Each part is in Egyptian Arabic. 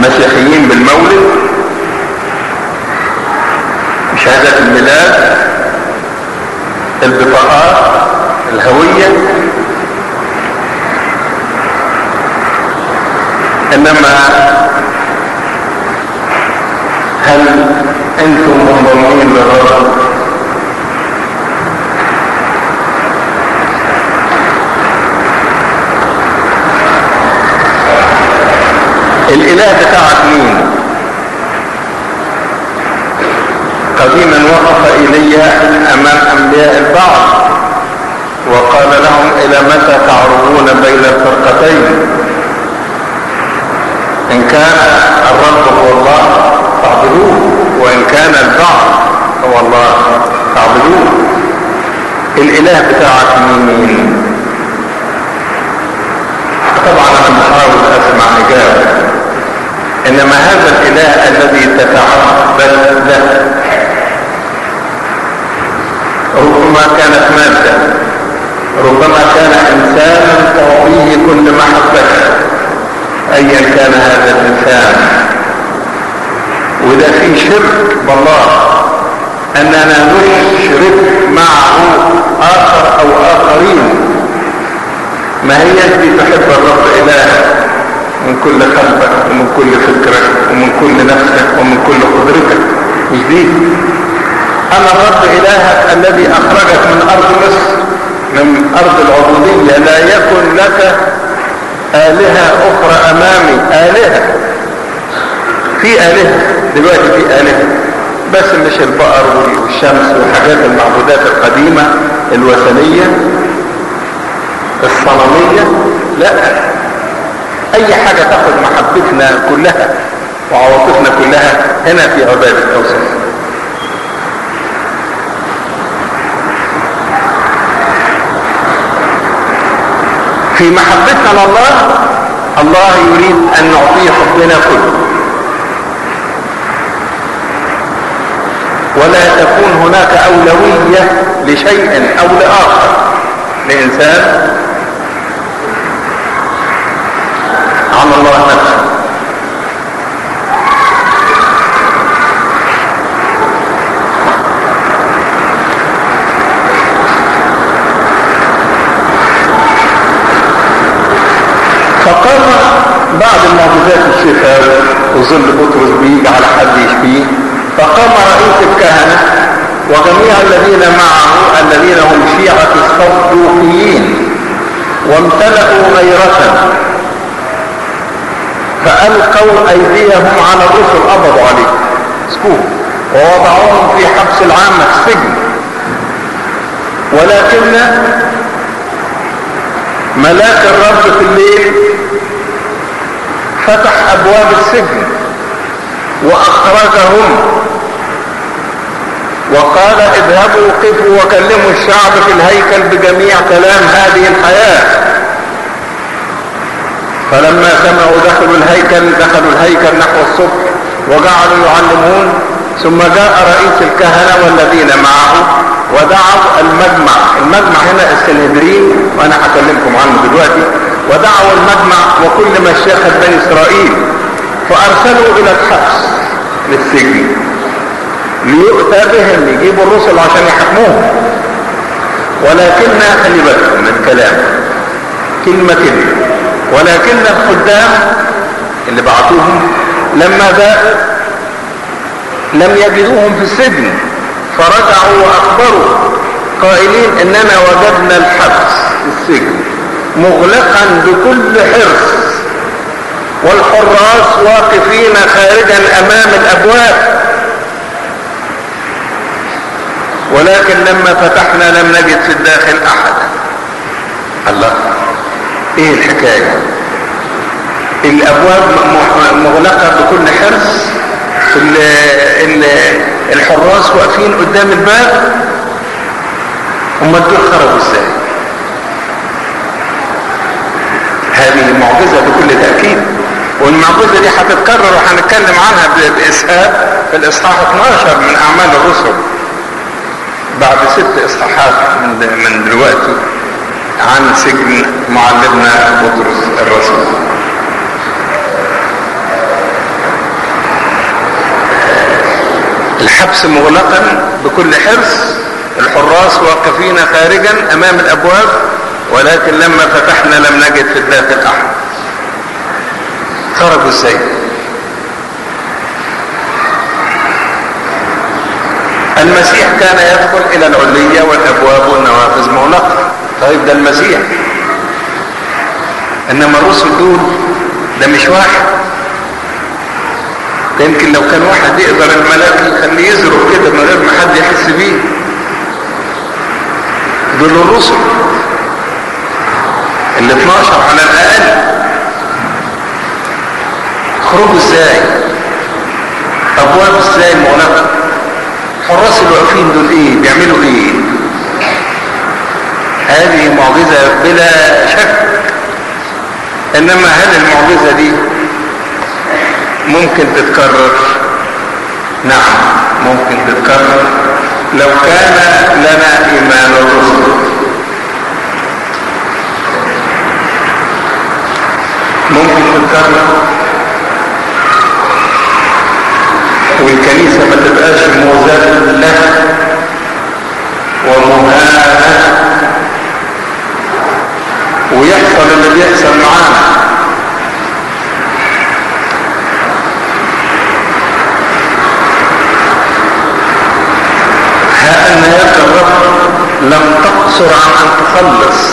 مسيحيين بالمولد شهادة الميلاد البطاقات الهوية انما هل انتم منضمين للرب الاله بتاعك مين قديما وقف ايليا امام انبياء البعض وقال لهم الى متى تعرضون بين الفرقتين ان كان الرب هو الله فاعبدوه وان كان البعض هو الله فاعبدوه الاله بتاعك مين طبعا انا بحاول اسمع اجابه انما هذا الاله الذي تتعبد له ربما كانت مادة ربما كان انسانا تعطيه كل محبته ايا كان هذا الانسان وده في شرك بالله اننا نشرك معه اخر او اخرين ما هي دي تحب الرب الهك من كل قلبك ومن كل فكرك ومن كل نفسك ومن كل قدرتك مش دي انا الرب الهك الذي اخرجك من ارض مصر من ارض العبودية لا يكن لك الهة اخرى امامي الهة في الهة دلوقتي في الهة بس مش البقر والشمس والحاجات المعبودات القديمة الوثنية الصنمية لا اي حاجة تاخد محبتنا كلها وعواطفنا كلها هنا في عبادة الاوثان في محبتنا لله الله يريد ان نعطيه حبنا كله ولا تكون هناك اولوية لشيء او لاخر لانسان عن الله نفسه فقام بعد المعجزات الشفاء وظل بطرس بيجي على حد يشفيه فقام رئيس الكهنة وجميع الذين معه الذين هم شيعة الصدوقيين وامتلأوا غيرة فألقوا أيديهم على الرسل قبضوا عليه سكوت ووضعوهم في حبس العامة في السجن ولكن ملاك الرب في الليل فتح أبواب السجن وأخرجهم وقال اذهبوا قفوا وكلموا الشعب في الهيكل بجميع كلام هذه الحياة فلما سمعوا دخلوا الهيكل دخلوا الهيكل نحو الصبح وجعلوا يعلمون ثم جاء رئيس الكهنة والذين معه ودعوا المجمع المجمع هنا السنهدرين وانا هكلمكم عنه دلوقتي ودعوا المجمع وكل مشيخة بني اسرائيل فارسلوا الى الحبس للسجن ليؤتى بهم يجيبوا الرسل عشان يحكموهم ولكن خلي بالكم من الكلام كلمة كلمة ولكن الخدام اللي بعتوهم لما ذاقوا لم يجدوهم في السجن فرجعوا واخبروا قائلين اننا وجدنا الحبس في السجن مغلقا بكل حرص والحراس واقفين خارجا امام الابواب ولكن لما فتحنا لم نجد في الداخل احدا الله ايه الحكاية الابواب مغلقة بكل حرص ال ال الحراس واقفين قدام الباب هم دول خرجوا ازاي هذه معجزة بكل تأكيد والمعجزة دي هتتكرر وهنتكلم عنها بإسهاب في الإصحاح 12 من أعمال الرسل بعد ست إصحاحات من, من دلوقتي عن سجن معلمنا بطرس الرسول الحبس مغلقا بكل حرص الحراس واقفين خارجا امام الابواب ولكن لما فتحنا لم نجد في الداخل احد خرجوا ازاي المسيح كان يدخل الى العلية والابواب والنوافذ مغلقة طيب ده المسيح انما الرسل دول ده مش واحد ده يمكن لو كان واحد يقدر الملاك يخليه يزرق كده من غير ما حد يحس بيه دول الرسل ال 12 على الاقل خروج ازاي ابواب ازاي مغلقه الحراس اللي واقفين دول ايه بيعملوا ايه هذه معجزه بلا شك انما هل المعجزه دي ممكن تتكرر نعم ممكن تتكرر لو كان لنا ايمان الرسل ممكن تتكرر والكنيسة ما تبقاش مذلة ومهانة ويحصل اللي بيحصل معانا ها أن يد الرب لم تقصر عن أن تخلص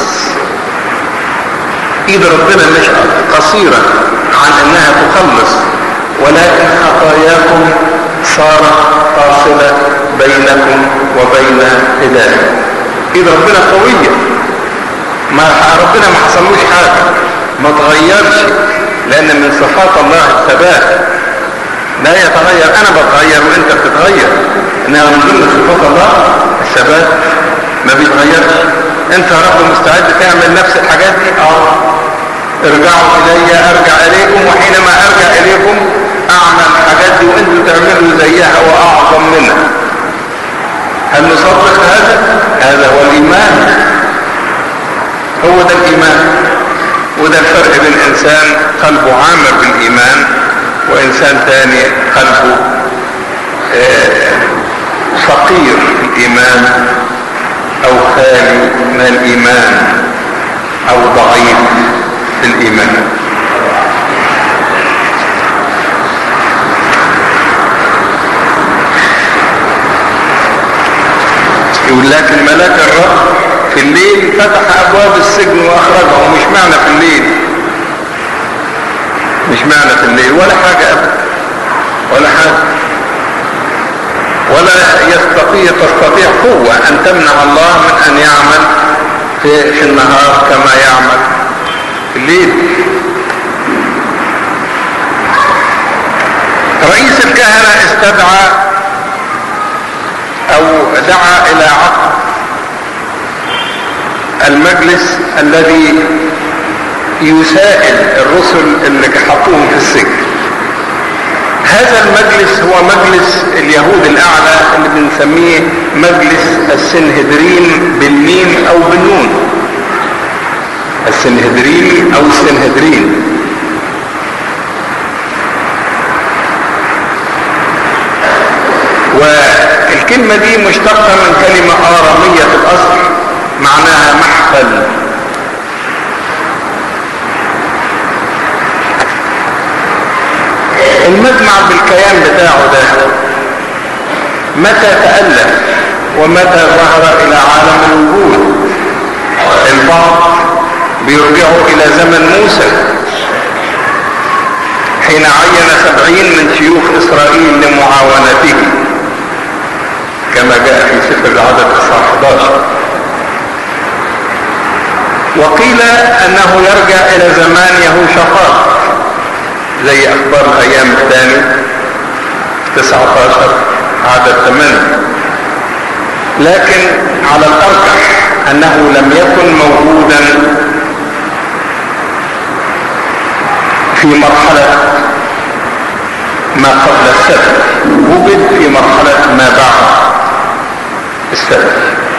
ايد ربنا مش قصيرة عن انها تخلص ولكن خطاياكم صارت فاصلة بينكم وبين إله ايد ربنا قوية ما ربنا ما حصلوش حاجة ما تغيرش لان من صفات الله الثبات لا يتغير انا بتغير وانت بتتغير انها من ضمن صفات الله الثبات ما بيتغيرش انت يا رب مستعد تعمل نفس الحاجات دي اه ارجعوا الي ارجع اليكم وحينما ارجع اليكم اعمل الحاجات دي وانتوا تعملوا زيها واعظم منها هل نصدق هذا هذا هو الايمان هو ده الايمان وده الفرق بين انسان قلبه عامر بالايمان وانسان تاني قلبه فقير في الايمان او خالي من الايمان او ضعيف في الايمان يقول لكن ملاك الرب في الليل فتح ابواب السجن واخرجهم مش معنى في الليل مش معنى في الليل ولا حاجة ابدا ولا حاجة ولا يستطيع تستطيع قوة ان تمنع الله من ان يعمل في, في النهار كما يعمل في الليل رئيس الكهنة استدعى او دعا الى عقد المجلس الذي يسائل الرسل اللي حطوهم في السجن هذا المجلس هو مجلس اليهود الاعلى اللي بنسميه مجلس السنهدرين بالميم او بالنون السنهدرين او السنهدرين والكلمة دي مشتقة من كلمة آرامية في الأصل معناها محفل المجمع بالكيان بتاعه ده متى تألف ومتى ظهر إلى عالم الوجود البعض بيرجعوا إلى زمن موسى حين عين سبعين من شيوخ إسرائيل لمعاونته كما جاء في سفر العدد اصحاح 11 وقيل انه يرجع الى زمان يهوشافاط زي اخبار الايام الثاني 19 عدد 8 لكن على الارجح انه لم يكن موجودا في مرحلة ما قبل السبت وجد في مرحلة ما بعد السبت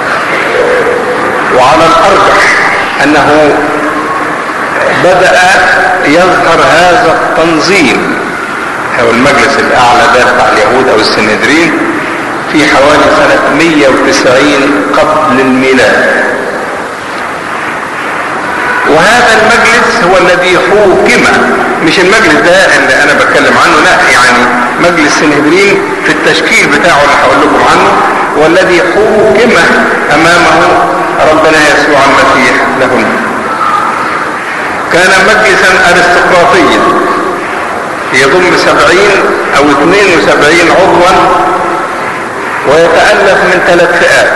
وعلى الارجح انه بدأ يظهر هذا التنظيم او المجلس الاعلى ده بتاع اليهود او السندرين في حوالي سنة 190 قبل الميلاد وهذا المجلس هو الذي حوكم مش المجلس ده اللي انا بتكلم عنه لا يعني مجلس سنهدرين في التشكيل بتاعه اللي هقول لكم عنه والذي حوكم امامه ربنا يسوع المسيح لهم كان مجلسا ارستقراطيا يضم سبعين او اثنين وسبعين عضوا ويتألف من ثلاث فئات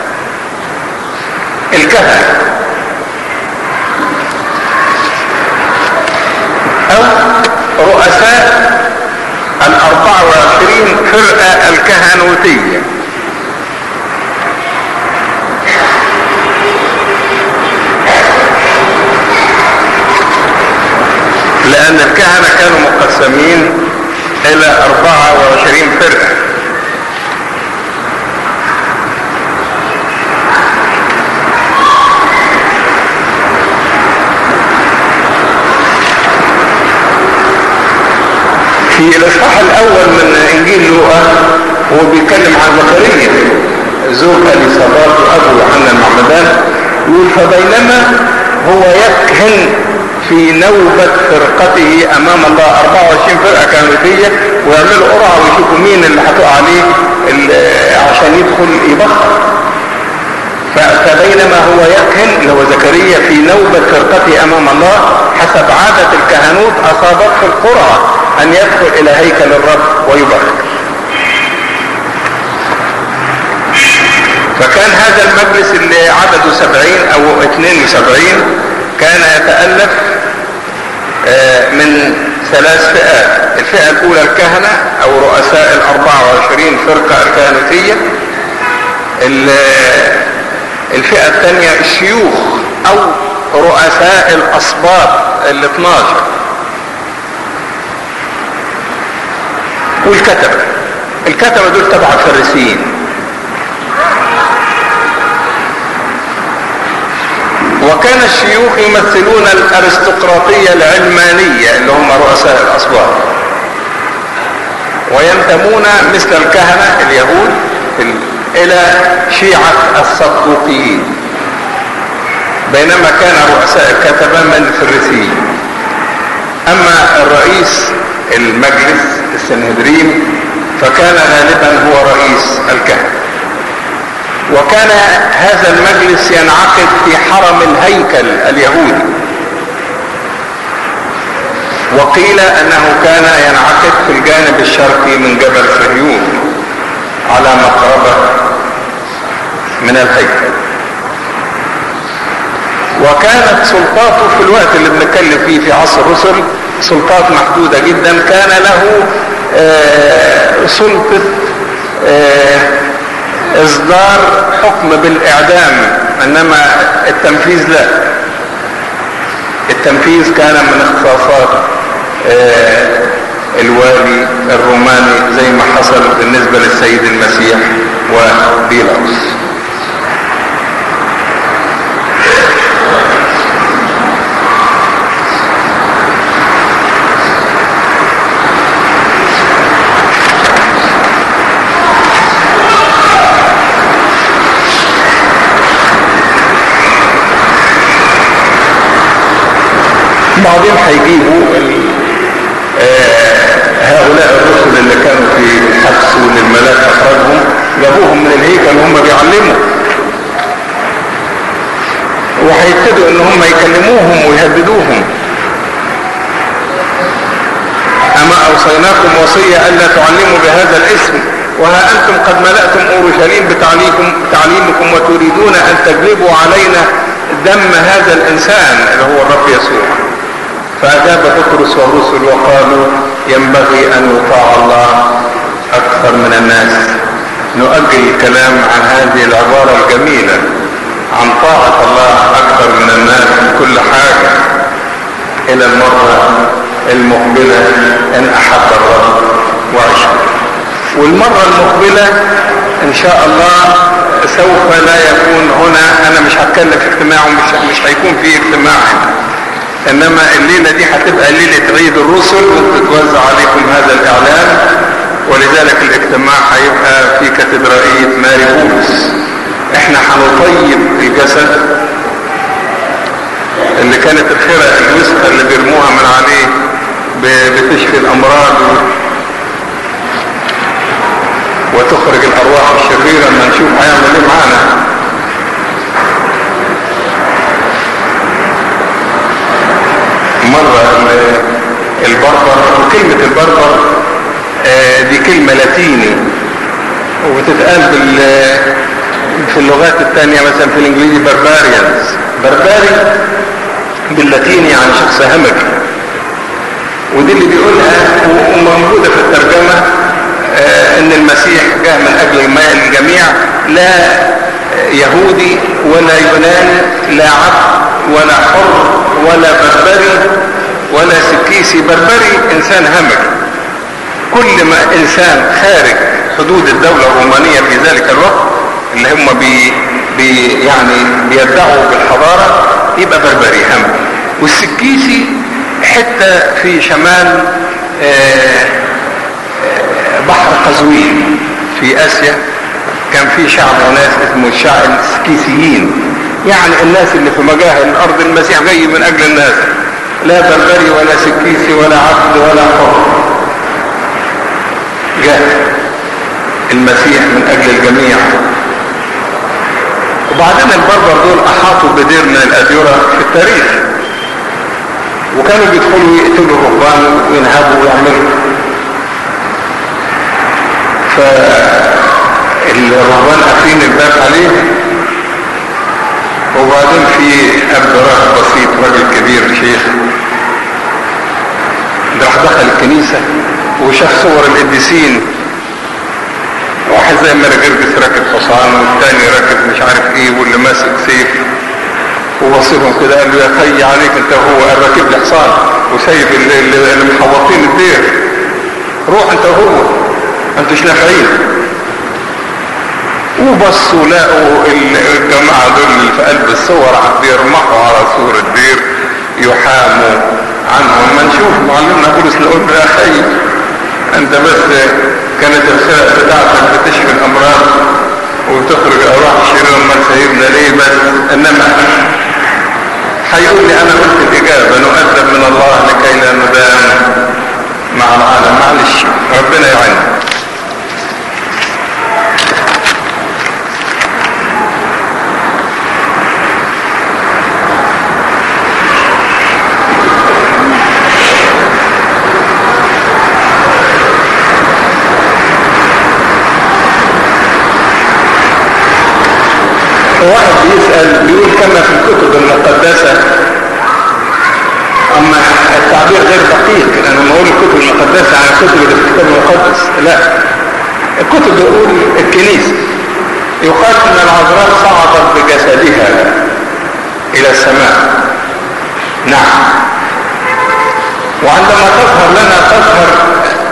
الكهنة او رؤساء الاربعة وعشرين فرقة الكهنوتية لان الكهنة كانوا مقسمين الى اربعة وعشرين فرقة في الاصحاح الاول من انجيل لوقا هو بيتكلم عن زكريا زوج اليصابات وابو يوحنا المعمدان يقول فبينما هو يكهن في نوبة فرقته امام الله 24 فرقة كهنوتية ويعملوا قرعة ويشوفوا مين اللي هتقع عليه عشان يدخل يبخر فبينما هو يكهن اللي هو زكريا في نوبة فرقته امام الله حسب عادة الكهنوت اصابته القرعة ان يدخل الى هيكل الرب ويبارك فكان هذا المجلس اللي عدده سبعين او اثنين وسبعين كان يتألف من ثلاث فئات الفئة الاولى الكهنة او رؤساء الاربعة وعشرين فرقة الكهنوتية الفئة الثانية الشيوخ او رؤساء الاسباط ال 12 والكتبة الكتبة دول تبع الفريسيين وكان الشيوخ يمثلون الارستقراطية العلمانية اللي هم رؤساء الاسباط وينتمون مثل الكهنة اليهود الى شيعة الصدوقيين بينما كان رؤساء الكتبة من الفريسيين اما الرئيس المجلس السنهدرين فكان غالبا هو رئيس الكهنة وكان هذا المجلس ينعقد في حرم الهيكل اليهودي وقيل انه كان ينعقد في الجانب الشرقي من جبل صهيون على مقربة من الهيكل وكانت سلطاته في الوقت اللي بنتكلم فيه في عصر الرسل سلطات محدودة جدا كان له آه سلطة آه اصدار حكم بالاعدام انما التنفيذ لا التنفيذ كان من اختصاصات آه الوالي الروماني زي ما حصل بالنسبة للسيد المسيح وبيلاروس بعدين هيجيبوا آه هؤلاء الرسل اللي كانوا في الحبس واللي الملاك اخرجهم جابوهم من الهيكل وهم بيعلموا وهيبتدوا ان هم يكلموهم ويهددوهم اما اوصيناكم وصية الا تعلموا بهذا الاسم وها انتم قد ملأتم اورشليم بتعليمكم, بتعليمكم وتريدون ان تجلبوا علينا دم هذا الانسان اللي هو الرب يسوع فأجاب بطرس والرسل وقالوا ينبغي أن يطاع الله أكثر من الناس نؤجل الكلام عن هذه العبارة الجميلة عن طاعة الله أكثر من الناس في كل حاجة إلى المرة المقبلة إن أحب الرب وعشق والمرة المقبلة إن شاء الله سوف لا يكون هنا أنا مش هتكلم في اجتماع ومش مش هيكون في اجتماع هنا انما الليلة دي هتبقى ليلة عيد الرسل وتتوزع عليكم هذا الاعلان ولذلك الاجتماع هيبقى في كاتدرائية ماري بولس احنا هنطيب الجسد اللي كانت الخرق الوسخة اللي بيرموها من عليه بتشفي الامراض وتخرج الارواح الشريرة ما نشوف هيعمل ايه معانا مرة البربر وكلمة البربر دي كلمة لاتيني وبتتقال بال في اللغات الثانية مثلا في الانجليزي برباريانز برباري باللاتيني يعني شخص همجي ودي اللي بيقولها وموجودة في الترجمة ان المسيح جاء من اجل الجميع لا يهودي ولا يوناني لا عبد ولا حر ولا بربري ولا سكيسي بربري انسان همجي كل ما انسان خارج حدود الدولة الرومانية في ذلك الوقت اللي هم بي بي يعني بيدعوا بالحضارة يبقى بربري همجي والسكيسي حتة في شمال بحر قزوين في اسيا كان في شعب وناس اسمه الشعب السكيسيين يعني الناس اللي في مجاهل الارض المسيح جاي من اجل الناس لا بربري ولا سكيسي ولا عبد ولا حر جاء المسيح من اجل الجميع وبعدين البربر دول احاطوا بدير من الاديرة في التاريخ وكانوا بيدخلوا يقتلوا الرهبان وينهبوا ويعملوا فالرهبان قافلين الباب عليه وبعدين في اب راجل بسيط راجل كبير شيخ راح دخل الكنيسة وشاف صور القديسين واحد زي ما جرجس راكب حصان والتاني راكب مش عارف ايه واللي ماسك سيف وبصيهم كده قال له يا خي عليك انت وهو قال راكب لي حصان وسايب اللي, اللي محوطين الدير روح انت وهو انتوش نافعين وبصوا لقوا الجماعة دول اللي في قلب الصور بيرمحوا على سور الدير يحاموا عنهم ما نشوف معلمنا بولس نقول له يا خي انت بس كانت الخلق بتاعتك بتشفي الامراض وتخرج ارواح شريرة ما سيبنا ليه بس انما هيقول لي انا قلت الاجابة نؤدب من الله لكي لا ندان مع العالم معلش ربنا يعيننا واحد بيسأل بيقول كما في الكتب المقدسة اما التعبير غير دقيق انا لما اقول الكتب المقدسة عن الكتب اللي في الكتاب المقدس لا الكتب بيقول الكنيسة يقال ان العذراء صعدت بجسدها الى السماء نعم وعندما تظهر لنا تظهر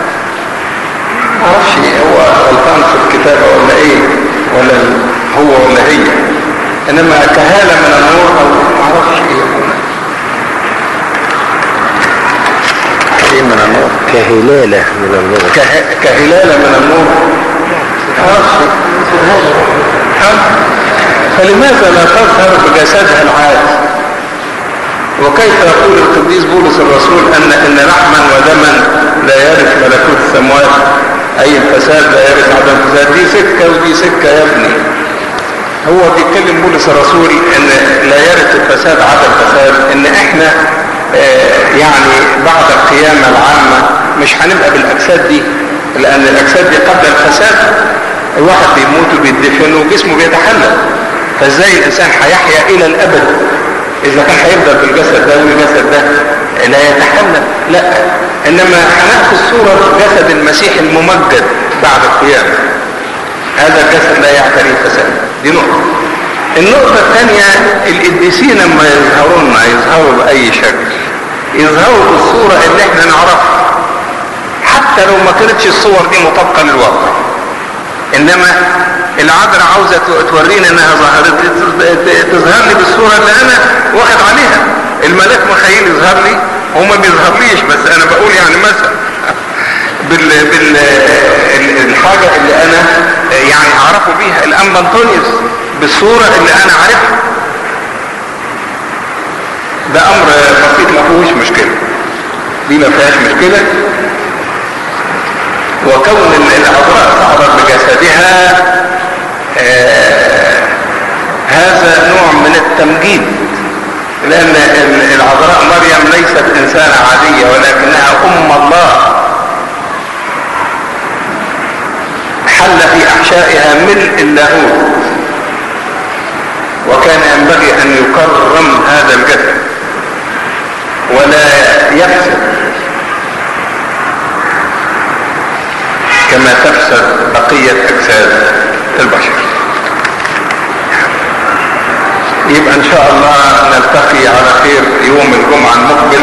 معرفش هو غلطان في الكتابة ولا ايه ولا هو ولا هي انما كهالة من النور او معرفش ايه ايه من النور كهلالة من النور كه... كهلالة من النور معرفش فلماذا لا تظهر بجسدها العادي وكيف يقول القديس بولس الرسول ان ان لحما ودما لا يرث ملكوت السماوات اي الفساد لا يرث عدم الفساد دي سكه ودي سكه يا ابني هو بيتكلم بولس الرسول ان لا يرث الفساد عدم الفساد ان احنا اه يعني بعد القيامه العامه مش هنبقى بالاجساد دي لان الاجساد دي قبل الفساد الواحد بيموت وبيدفن وجسمه بيتحلل فازاي الانسان هيحيا الى الابد اذا كان هيفضل بالجسد ده والجسد ده لا يتحلل لا انما هناخذ صورة جسد المسيح الممجد بعد القيامة هذا الجسد لا يعتري فساد دي نقطة النقطة الثانية القديسين لما يظهروا لنا يظهروا بأي شكل يظهروا بالصورة اللي احنا نعرفها حتى لو ما كانتش الصور دي مطابقة للواقع انما العذراء عاوزة تورينا انها ظهرت تظهر لي بالصورة اللي انا واخد عليها الملاك مخيل يظهر لي هو ما بيظهرليش بس انا بقول يعني مثلا بال بال الحاجة اللي انا يعني اعرفه بيها الانبا انطونيوس بالصورة اللي انا عارفها ده امر بسيط ما فيهوش مشكلة دي ما فيهاش مشكلة وكون العذراء تعرض بجسدها آه هذا نوع من التمجيد لان العذراء مريم ليست انسانة عادية ولكنها ام الله حل في احشائها ملء اللاهوت وكان ينبغي ان يكرم هذا الجسد ولا يفسد كما تفسد بقية اجساد البشر يبقى ان شاء الله نلتقي على خير يوم الجمعة المقبل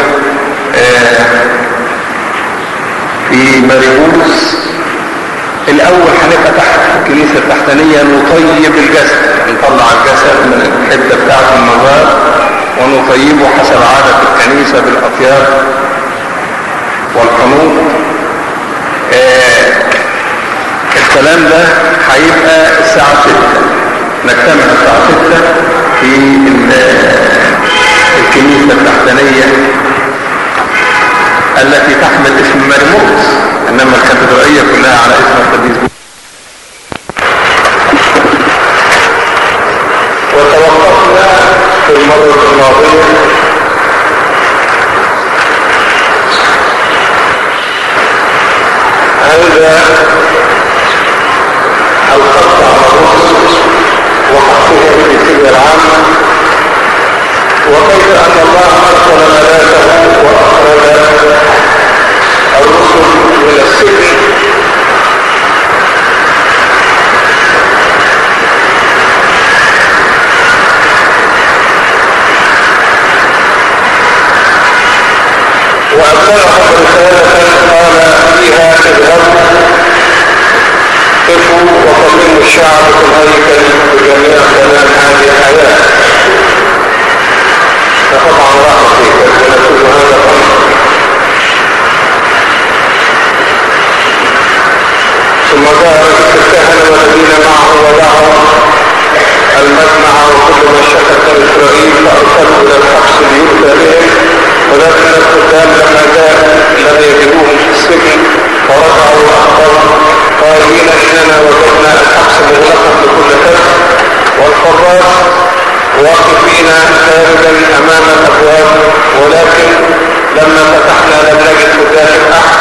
في ماريبوس الاول هنبقى تحت الكنيسة التحتانية نطيب الجسد نطلع الجسد من الحتة بتاعة المزار ونطيبه حسب عادة الكنيسة بالاطياب والحنوط آه الكلام ده هيبقى الساعة 6 نجتمع الساعة 6 في الكنيسة التحتانية التي تحمل اسم مرموز انما الكاتدرائية كلها على اسم القديس وتوقفنا في المرة الماضية عند الخط على الرؤوس وحطه في سجن العامة وكيف أن الله أرسل ملاكه وأخرج الرسل من السجن وأبلغهم رسالة قال فيها اذهبوا قفوا وكلموا الشعب في الهيكل بجميع كلام هذه الحياة فطبعا راح فيه ونفذ هذا الأمر ثم جاء رئيس الكهنة والذين معه ودعوا المجمع وكل مشيخة إسرائيل فأرسلوا إلى الحبس ليؤتى بهم ولكن الختام لما جاء لم يجدوهم في السجن فرجعوا وأخبروا قائلين إننا وجدنا الحبس مغلقا بكل كسر والحراس واقفين خارجا أمام الأبواب ولكن لما فتحنا لم نجد قدام أحد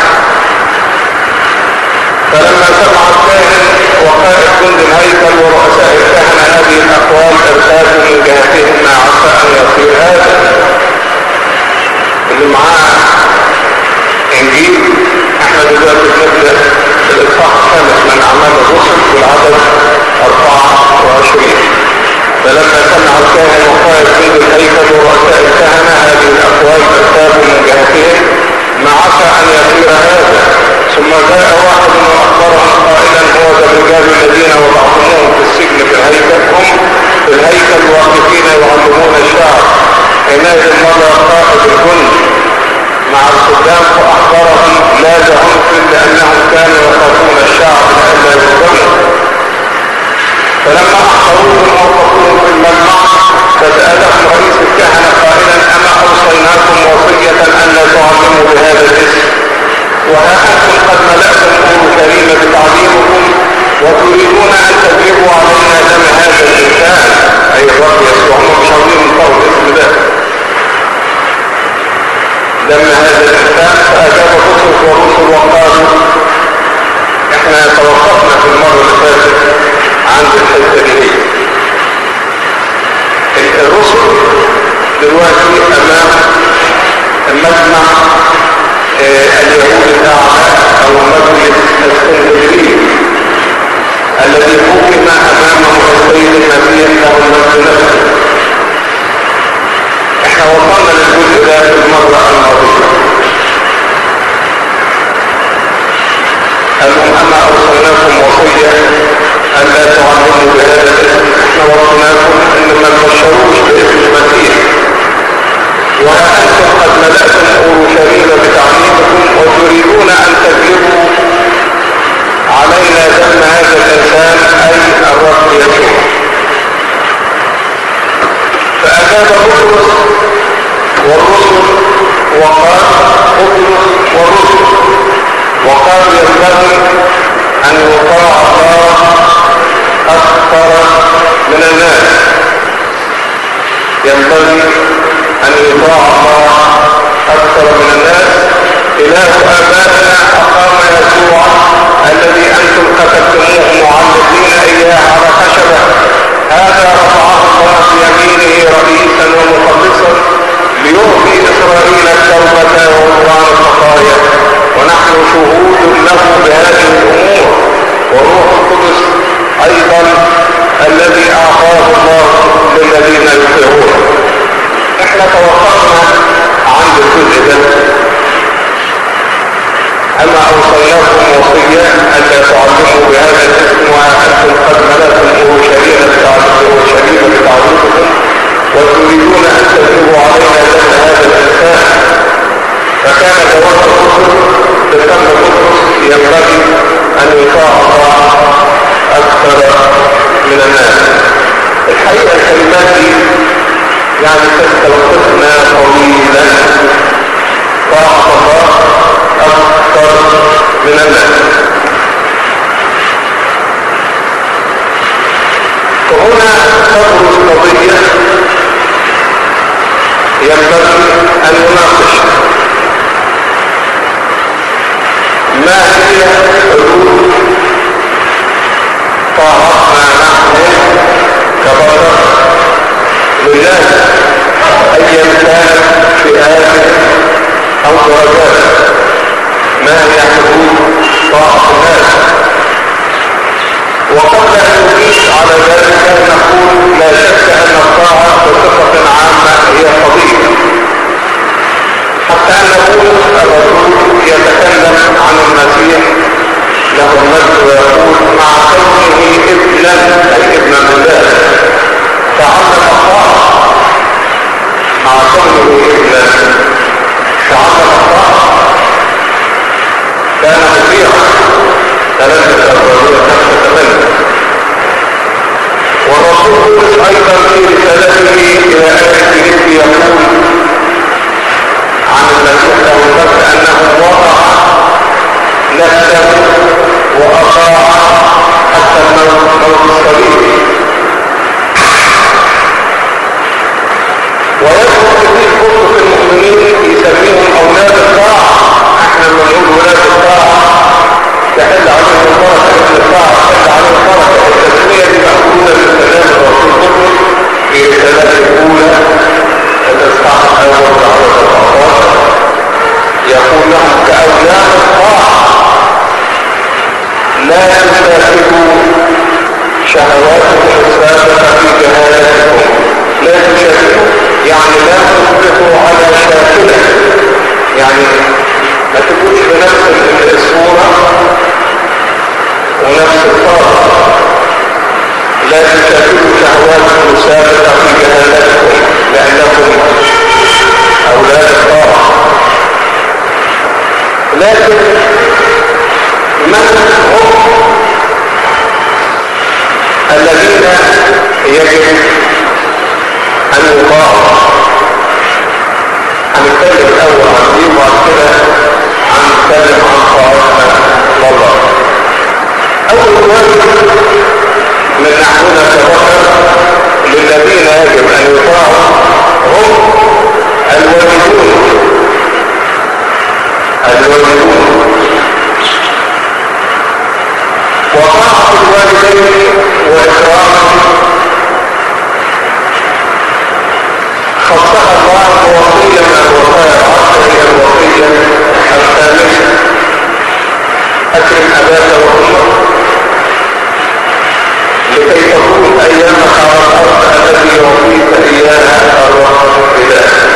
فلما سمع الكاهن وقائد جند الهيكل ورؤساء الكهنة هذه الأقوال ارتادوا من جهتهم ما عسى أن يصير هذا اللي معاه انجيل احنا دلوقتي بنبدا الاصحاح الخامس من اعمال الرسل والعدد 24 فلما سمع الكاهن وقائد جند الهيكل ورؤساء الكهنه هذه الاقوال ارتابوا من جهتهم ما عسى ان يصير هذا ثم جاء واحد واخبرهم قائلا هو ذا الرجال الذين وضعتموهم في السجن في الهيكل هم في الهيكل واقفين يعلمون الشعب حينئذ مضى قائد الجند مع الخدام فأخبرهم لا بعنف لأنهم كانوا يخافون الشعب لئلا يظلموا فلما أخبروهم وقفوهم في المجمع فسألهم رئيس الكهنة قائلا أما أوصيناكم وصية أن لا تعلموا بهذا الاسم وها أنتم قد ملأتم أورشليم بتعليمكم وتريدون أن تجيبوا علينا دم هذا الإنسان أي الرب يسوع مش عاوزين نطول الاسم ده دم هذا الإنسان فأجاب بطرس ورسل وقالوا احنا توقفنا في المرة اللي فاتت عند الحتة دي الرسل دلوقتي أمام المجمع آه اليهود الأعلى أو مجلس السنهدرين الذي حكم أمامه السيد المسيح له المجد نفسه احنا وصلنا للجزء ده في المرة الماضية قالوا اما ارسلناكم وصية ان لا تعلموا بهذا الاسم احنا وصلناكم ان ما تبشروش باسم المسيح وها انتم قد ملأتم اورشليم بتعليمكم وتريدون ان تجلبوا علينا قالوا ينبغي أن يطاع الله أكثر من الناس ينبغي أن يطاع الله أكثر من الناس إله آبائنا أقام يسوع الذي أنتم كتبتموه معلقين إياه على خشبة هذا رفعه الله بيمينه رئيسا ومخلصا ليعطي إسرائيل التوبة وغفران الخطايا ونحن شهود له بهذه الأمور وروح القدس أيضا الذي أعطاه الله للذين يطيعون احنا توقفنا عند الجزء ده أما أوصيناكم وصية ألا تعلموا بهذا الاسم وأنتم قد ملكتم أورشليم أورشليم بتعلمكم وتريدون أن تجيبوا علينا ذات هذا الإنسان فكان جواب الرسل بفم القدس ينبغي أن يطاع الله أكثر من الناس الحقيقة الكلمات دي يعني تستوقفنا طويلا طاعة الله أكثر من الناس فهنا تبرز قضية ينبغي أن نناقش ما هي حدود طاعتنا نحن كبشر رجال أيا كان فئات أو درجات ما هي حدود طاعة الناس وقبل أن نقيس على ذلك نقول لا شك أن الطاعة بصفة عامة هي فضيلة حتى أن نقول الرسول يتكلم عن المسيح له المجد ويقول مع كونه ابنا أي ابنا من ذلك تعلم الطاعة مع كونه ابنا تعلم الطاعة كان مطيعا ثلاثة أبوابية خمسة ثمانية والرسول أيضا في رسالته إلى آية فيليب يقول عن المسيح له المجد أنه وضع نفسه وأطاع حتى الموت موت الصليب ويذكر في خطة المؤمنين يسميهم أولاد الطاعة احنا بنقول ولاد الطاعة تحل عليهم البركة ابن الطاعة تحل عليهم البركة التسمية دي مأخوذة من كلام الرسول بطرس في رسالته الأولى الإصحاح الأول على 17 يقول لهم كأولاد الطاعة لا تشاهدوا شهواتكم السابقة في جهالتكم لا تشاهدوا يعني لا تصبحوا على شاكلة يعني ما تكونش بنفس الصورة ونفس الطاقة لا تشاهدوا شهواتكم السابقة في جهالتكم لأنكم أولاد الطاقة لكن من هم الذين يجب أن يطاعوا هنتكلم الأول عن دي وبعد كده هنتكلم عن طاعتنا لله أول واجب من نحونا كبشر للذين يجب أن يطاعوا هم الواجبون الواجبون وطاعة الوالدين وإكرامهم خصها الله بوصية من الوصايا العشر هي الوصية الخامسة أكرم أباك وأمك لكي تكون أيامك على الأرض الذي يعطيك إياها الرب إلهك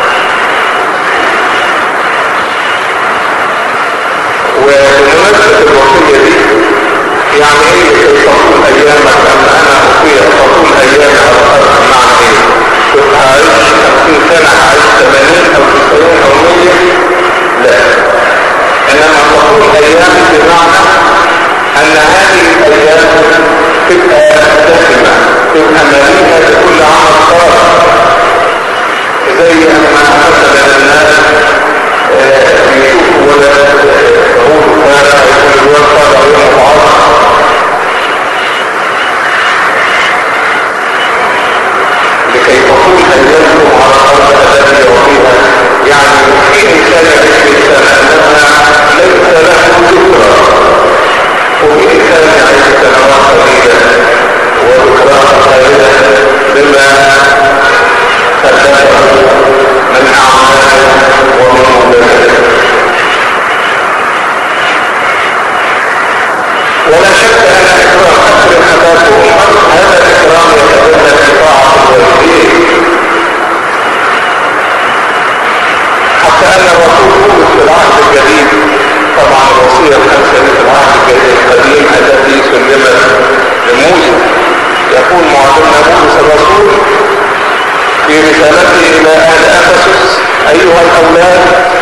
وبمناسبة الوصية دي يعني ايه لكي تطول أيامك أما أنا أطيع تطول أيامي على الأرض معنى ايه؟ كنت هعيش 50 سنة هعيش 80 أو 90 أو 100 لا إنما تطول أيامي بمعنى أن هذه الأيام تبقى دسمة تبقى مليئة بكل عمل صالح زي ما مثلا الناس بيشوفوا ولد عود فارغ رسالته إلى أهل أفسس أيها الأولاد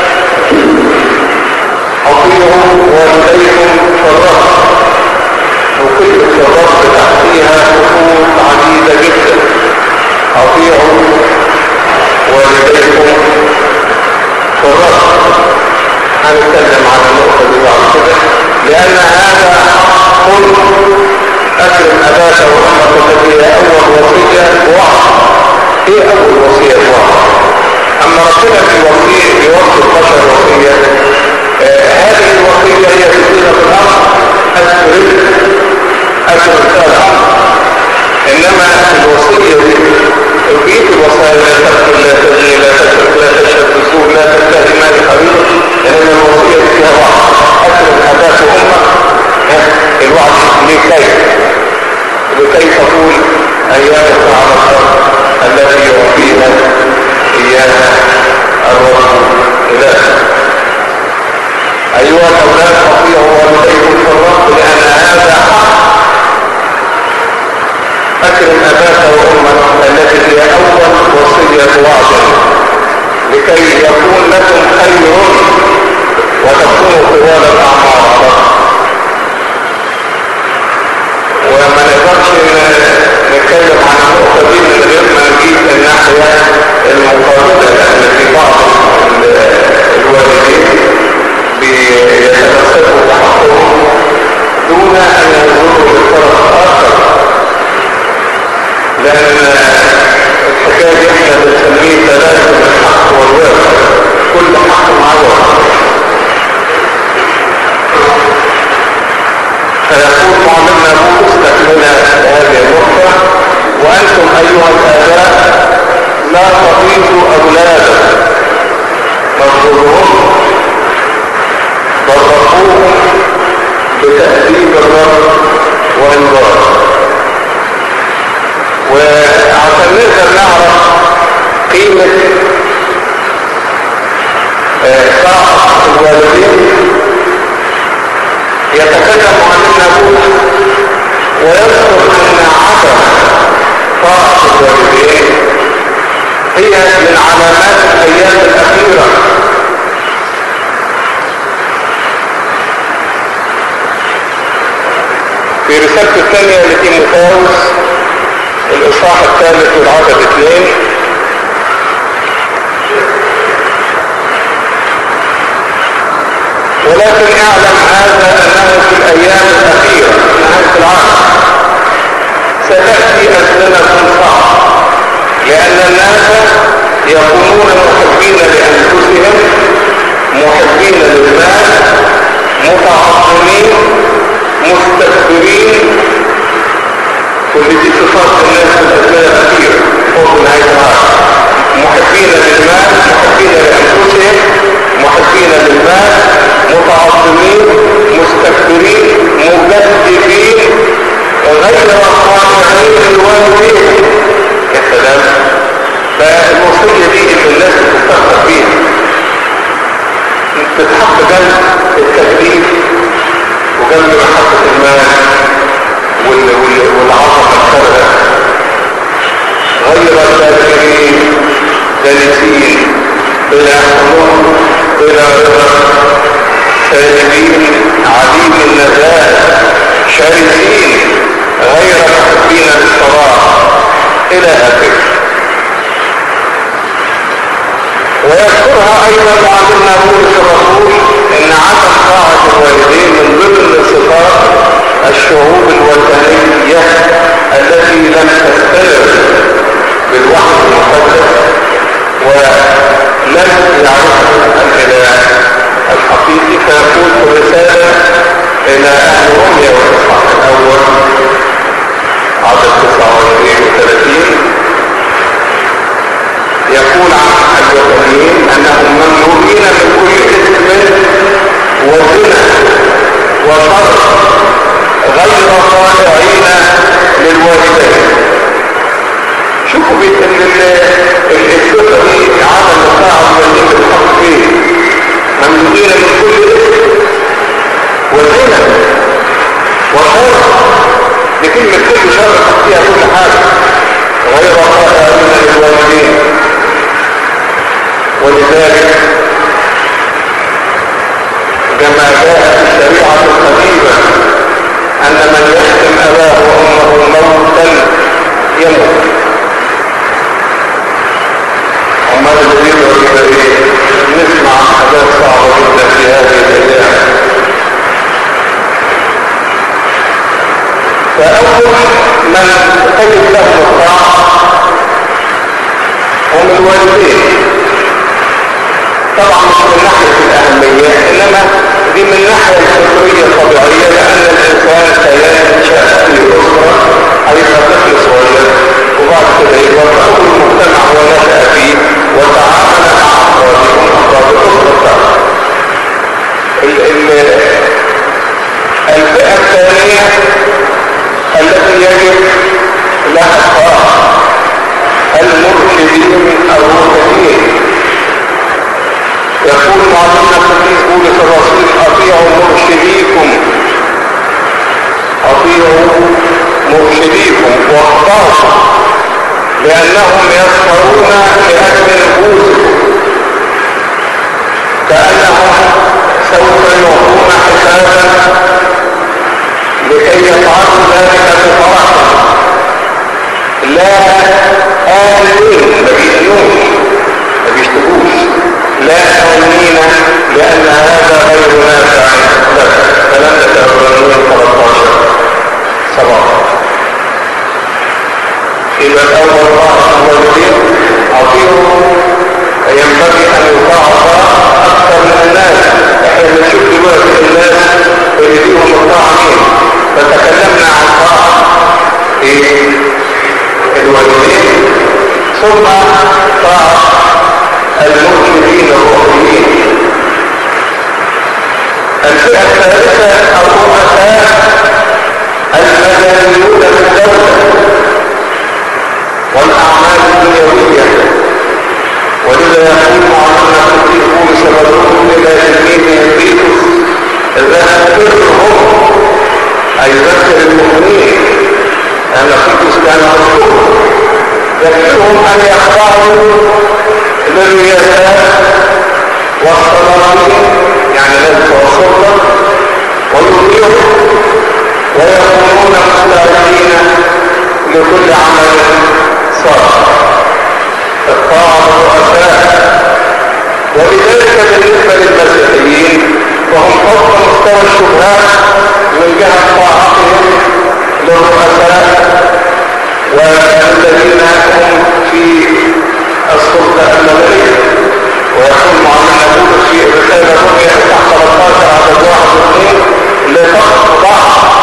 أطيعوا والديكم في الرب وكلمة الرب تحتيها خطوط عديدة جدا أطيعوا والديكم في الرب هنتكلم عن النقطة دي بعد كده لأن هذا حق أكرم أباك وأمك التي هي أول وصية وعد إيه أول وصية وعد أما ربنا في وصية في وصف البشر وصية آه هذه الوصية هي سلسلة الأمر أكرم أكرم فيها الأمر إنما الوصية دي بقية الوصايا لا تقتل لا تزني لا تشرك لا تشرك بالزور لا تنتهي مال حبيبك إنما الوصية دي فيها وعد أكرم أباك وأمك الوعد لكي لكي تقول أيامك على الأرض الذي يعطيها إياها الرب إله أيها الأولاد أطيعوا والديكم في الرب لأن هذا حق أكرم أباك وأمك التي هي أول وصية وعد لكي يكون لكم خير وتكونوا طوال الأعمار وما نقدرش نتكلم عن النقطة دي من غير ما نجيب الناحية المقابلة لأن في بعض الوالدين بيتمسكوا بحقهم دون أن ينظروا للطرف الآخر لأن الحكاية دي احنا بنسميه تلازم الحق والواقع كل حق معوض فيقول معلمنا بولس تكملة هذه النقطة وأنتم أيها الآباء لا تغيظوا أولادكم فاغفروهم ضربوهم بتأديب الرب وإنذار وعشان نقدر نعرف قيمة طاعة الوالدين يتكلم عن النبوة ويذكر ان عدم طاعة الوالدين هي من علامات الايام الاخيرة في رسالة الثانية لتيموثاوس الاصحاح الثالث والعدد اثنين ولكن اعلم هذا انه في الايام الاخيرة نهاية العالم ستأتي ازمنة صعبة لان الناس يكونون محبين لانفسهم محبين للمال متعظمين مستكبرين كل دي صفات الناس في الازمنة الاخيرة فوق نهاية العالم محبين للمال محبين لانفسهم محبين للمال متعظمين مستكبرين مكذبين غير خاضعين للوالدين يا سلام فالوصية دي اللي الناس بتستخدم فيها تتحط جنب التكليف وجنب محبة المال وال- وال- والعظمة الخارجة غير الكافرين جالسين بلا حضور بلا رضا سالمين عديم النزاهة شرسين غير محبين للصلاة إلى آخره ويذكرها أيضا معلمنا بولس الرسول إن عدم طاعة الوالدين من ضمن صفات الشعوب الوثنية التي لم تستمر بالوحي المقدس ولم يعرفوا الإله الحقيقي فيقول في الرسالة إلى أهل روميا والإصحاح الأول عدد 29 و 30 يقول عن الوثنيين أنهم ممنوعين من كل إثم وزنا وشر غير خاضعين للوالدين شوفوا بيت ان الاسلوبة دي عمل مقاعد من الحق فيه ممنوعين من كل اسم وزنا وشر لكلمة كل شر فيها كل حاجة غير خاضعين للوالدين ولذلك كما جاء في الشريعة القديمة أن من يحكم أباه وأمه موتا يموت أما الذي يدعو نسمع حاجات صعبة جدا في هذه الأيام فأول من تجد له الطاعة هم الوالدين طبعا مش من ناحية الأهمية إنما دي من الناحية الفطرية الطبيعية لأن الإنسان سينشأ في أسرة هيبقى طفل صغير وبعد كده يبقى أول المجتمع ونشأ فيه وتعامل مع أفرادهم أفراد الأسرة الفئة الثانية التي يجب لها الطاعة المرشدين الروحيين يقول معلمنا القديس بولس الرسول اطيعوا مرشديكم اطيعوا مرشديكم واخطاهم لانهم يسخرون لاجل نفوسكم كانهم سوف يعطون حسابا لكي يفعلوا ذلك بفرح لا آمنين ما بيأمنوش ما بيشتكوش لا آمنين لأن هذا غير نافع لك كلام تتأمرون 13 17 إذا الأول راح الوالدين أطيعوا ينبغي أن يطاع الله أكثر من الناس احنا بنشوف دلوقتي الناس اللي فيهم الطاعة فتكلمنا عن طاعة إيه؟ الوالدين ثم طاعة المرشدين الروحيين الفئة الثالثة الرؤساء المدنيون في الدولة والأعمال الدنيوية ولذا يقول معلمنا القديس بولس الرسول إلى تلميذه تيتوس ذكرهم أي ذكر المؤمنين أن تيتوس كان مذكور ذكرهم أن يخضعوا للرياسات والسلاطين يعني ناس والسلطة ويطيعوا ويكونون مستعدين لكل عمل صالح الطاعة الرؤساء ولذلك بالنسبة للمسيحيين وهم فوق مستوى الشبهات من جهة طاعتهم للرؤساء والذين هم في السلطة المدنية ويقول معلم بولس في رسالة رومية 13 عدد 21 لتخضع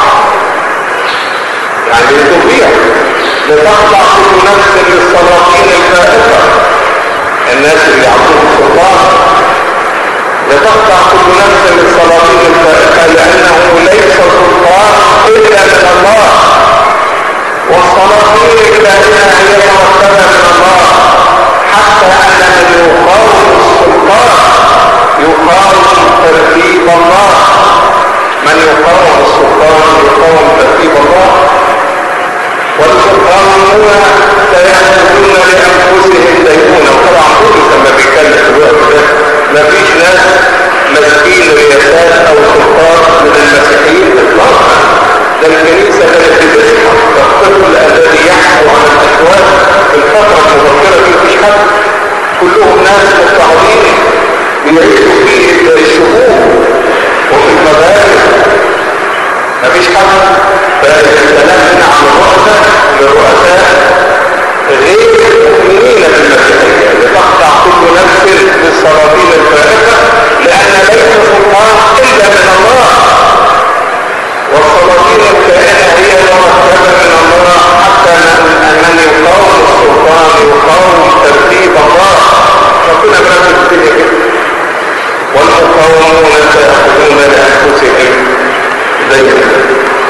يعني لتطيع لتخضع كل نفس للسلاطين الفائقة الناس اللي عندهم سلطان لتخضع كل نفس للسلاطين الفائقة لأنه ليس سلطان إلا من الله والسلاطين الإلهية هي مرتبة من الله حتى أن من يقاوم السلطان يقاوم ترتيب الله من يقاوم السلطان يقاوم ترتيب الله والسلطانون سيحدثون لأنفسهم دينونة وطبعا بولس لما بيتكلم في الوقت ده مفيش ناس ماسكين رياسات أو سلطان من المسيحيين إطلاقا ده الكنيسة كانت بتصحى الطفل الذي يحكم على الأكوان في الفترة المبكرة دي مفيش حد كلهم ناس مضطهدين بيعيشوا في الشهور وفي المدارس مفيش حد فالكلام هنا عن الرؤساء للرؤساء غير المؤمنين بالمسيحية لتخضع كل نفس للسلاطين الفائقة لأن ليس سلطان إلا من الله والسلاطين الكائنة هي مرتبة من الله حتى أن من يقاوم السلطان يقاوم ترتيب الله ربنا ما تبتدئ والمقاومون سيأخذون لأنفسهم دينا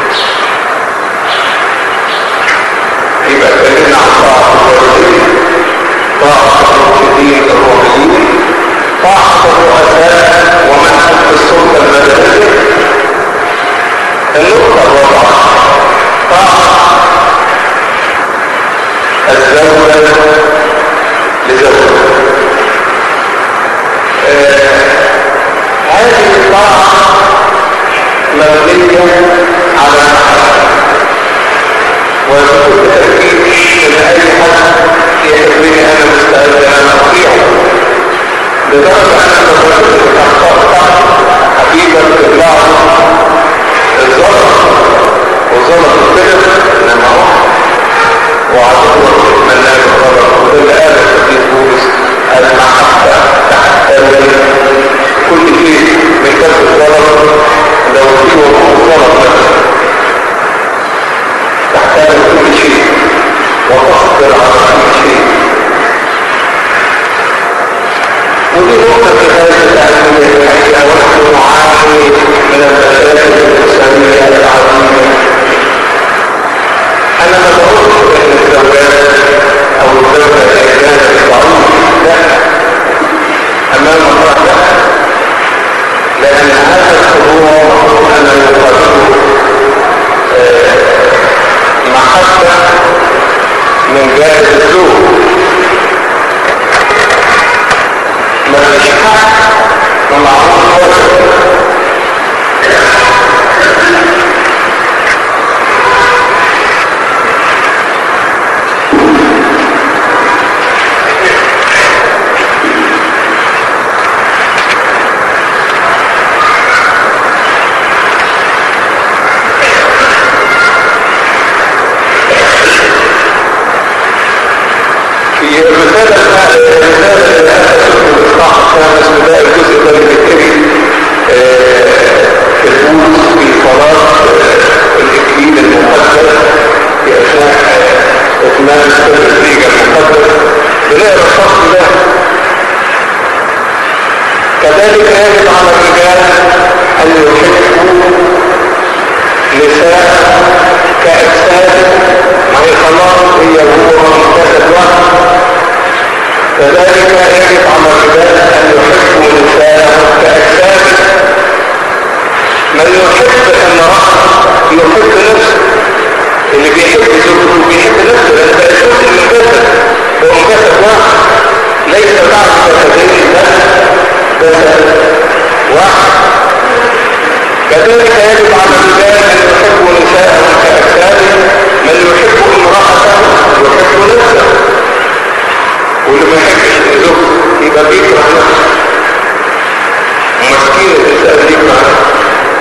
يبقى اتكلمنا عن طاعة الوالدين طاعة المرشدين الروحيين طاعة الرؤساء ومن هم السلطة المدنية النقطة الرابعة طاعة الزوجة لزوجها الطاعة مبنية على ويكون بالتأكيد ان اي حد يحبني انا مستعد انا اطيعه لدرجة انا لو كنت اخطأت حبيبا تبلعه الظلم وظلم الظلم انما واحد وعدوه من لا يغضب وده اللي قال الحديث بولس المحبة تحتمل كل شيء من كسب الظلم لو فيه وقوع ظلم نفسه تحتمل كل شيء وتصبر على كل شيء ودي نقطة في هذه التعليمية الحقيقة ونحن نعاني من المشاكل الإنسانية العظيمة أنا ما بقولش إن الزوجات أو الزوجة كانت ضعيفة لا أمام الله لا لأن هذا الخضوع المفروض أن يقابله محبة من جانب الزوج ما فيش حق ومعروف وجه في الرسالة الرسالة الآخر في الإصحاح الخامس بداية الجزء ده بيبتدي في البولس في صلاة الإكليل المقدس في أثناء إتمام سر الزيجة المقدس بنقرا الفصل ده كذلك يجب على الرجال أن يحبوا نساء كأجساد ما هي خلاص هي وهو مجتسد واحد كذلك يجب على الرجال أن يحبوا نساء كأجساد من يحب امرأة يحب نفسه اللي بيحب زوجته بيحب نفسه لأن ده جزء من جسد هو جسد واحد ليس بعد جسدين بل جسد واحد كذلك يجب على الرجال ان يحبوا نساءهم كاجسادهم من يحب امراته يحب نفسه واللي ما يحبش زوجته يبقى بيكره نفسه ومسكين الانسان يكره نفسه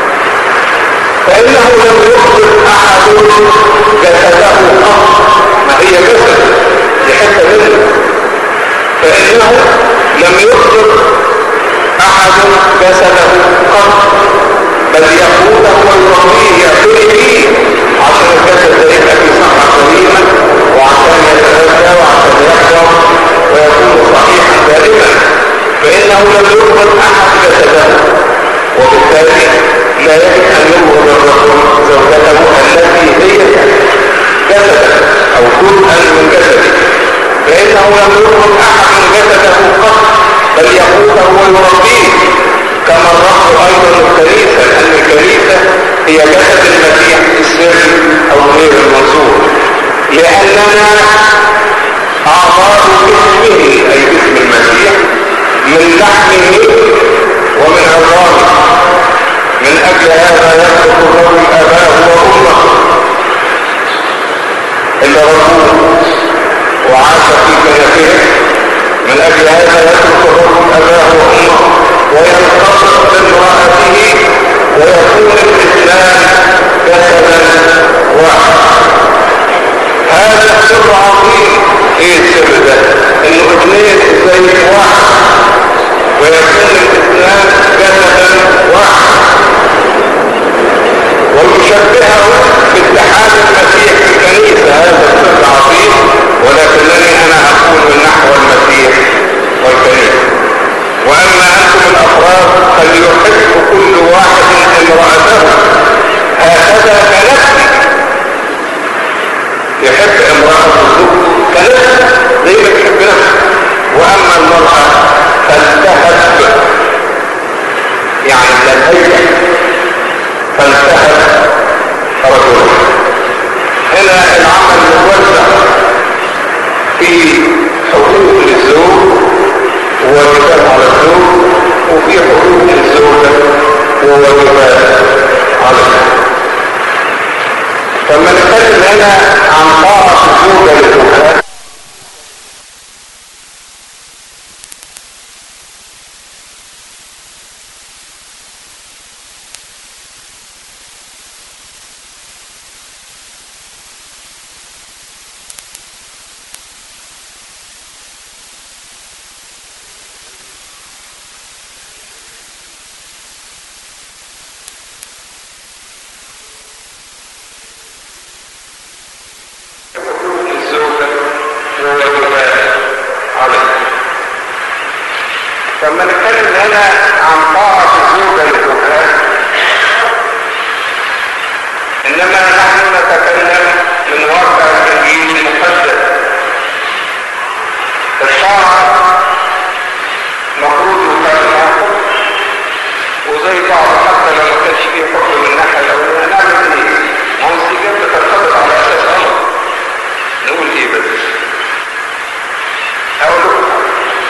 فانه لم يخبر احد جسده قط ما هي جسد يحب منه فانه لم يخبر احد جسده قط بل يقوده ويرميه يأتي به عشان الجسد ده يبقى في صحة سليمة وعشان يتغذى وعشان يكبر ويكون صحيحا دائما فإنه لم يربط أحد جسده وبالتالي لا يجب أن يربط الرجل زوجته التي هي جسدا أو جزءا من جسده فإنه لم يربط أحد جسده قط بل يقوده ويربيه كما الرب ايضا الكنيسة لان الكنيسة هي جسد المسيح السري او غير المنصور لاننا اعضاء جسمه اي جسم المسيح من لحمه ومن عظامه من اجل هذا يترك الرجل اباه وامه اللي ربوه وعاش في كنفه من اجل هذا يترك الرجل اباه وامه وينتصر بامرأته ويكون الإسلام جسدا واحد هذا سر عظيم ايه السر ده انه اثنين زي واحد ويكون الاسلام جسدا واحد ويشبهه باتحاد المسيح في الكنيسة هذا السر عظيم ولكنني انا اقول من نحو المسيح والكنيسة واما انتم الافراد فليحب كل واحد امرأته هكذا كنفسه يحب امرأة الزوج كنفسه زي ما يحب نفسه واما المرأة فلتهب يعني لديك فلتهب رجل هنا العمل موزع في حقوق للزوج وواجبات على الزوج وفي حقوق للزوجة وواجبات على فلما نتكلم هنا عن طاعة الزوجة لزوجها الزوجة وواجبات عليه فلما نتكلم هنا عن طاعة الزوجة لزوجها إنما نحن نتكلم من واقع الإنجيل المقدس الطاعة مفروض يكون حكم وزي بعض حتى لو ما كانش فيه حكم من الناحية الأولى هنعمل إيه؟ ما هو السجن بترتبط على أساس أمر نقول إيه بس؟ أقول لكم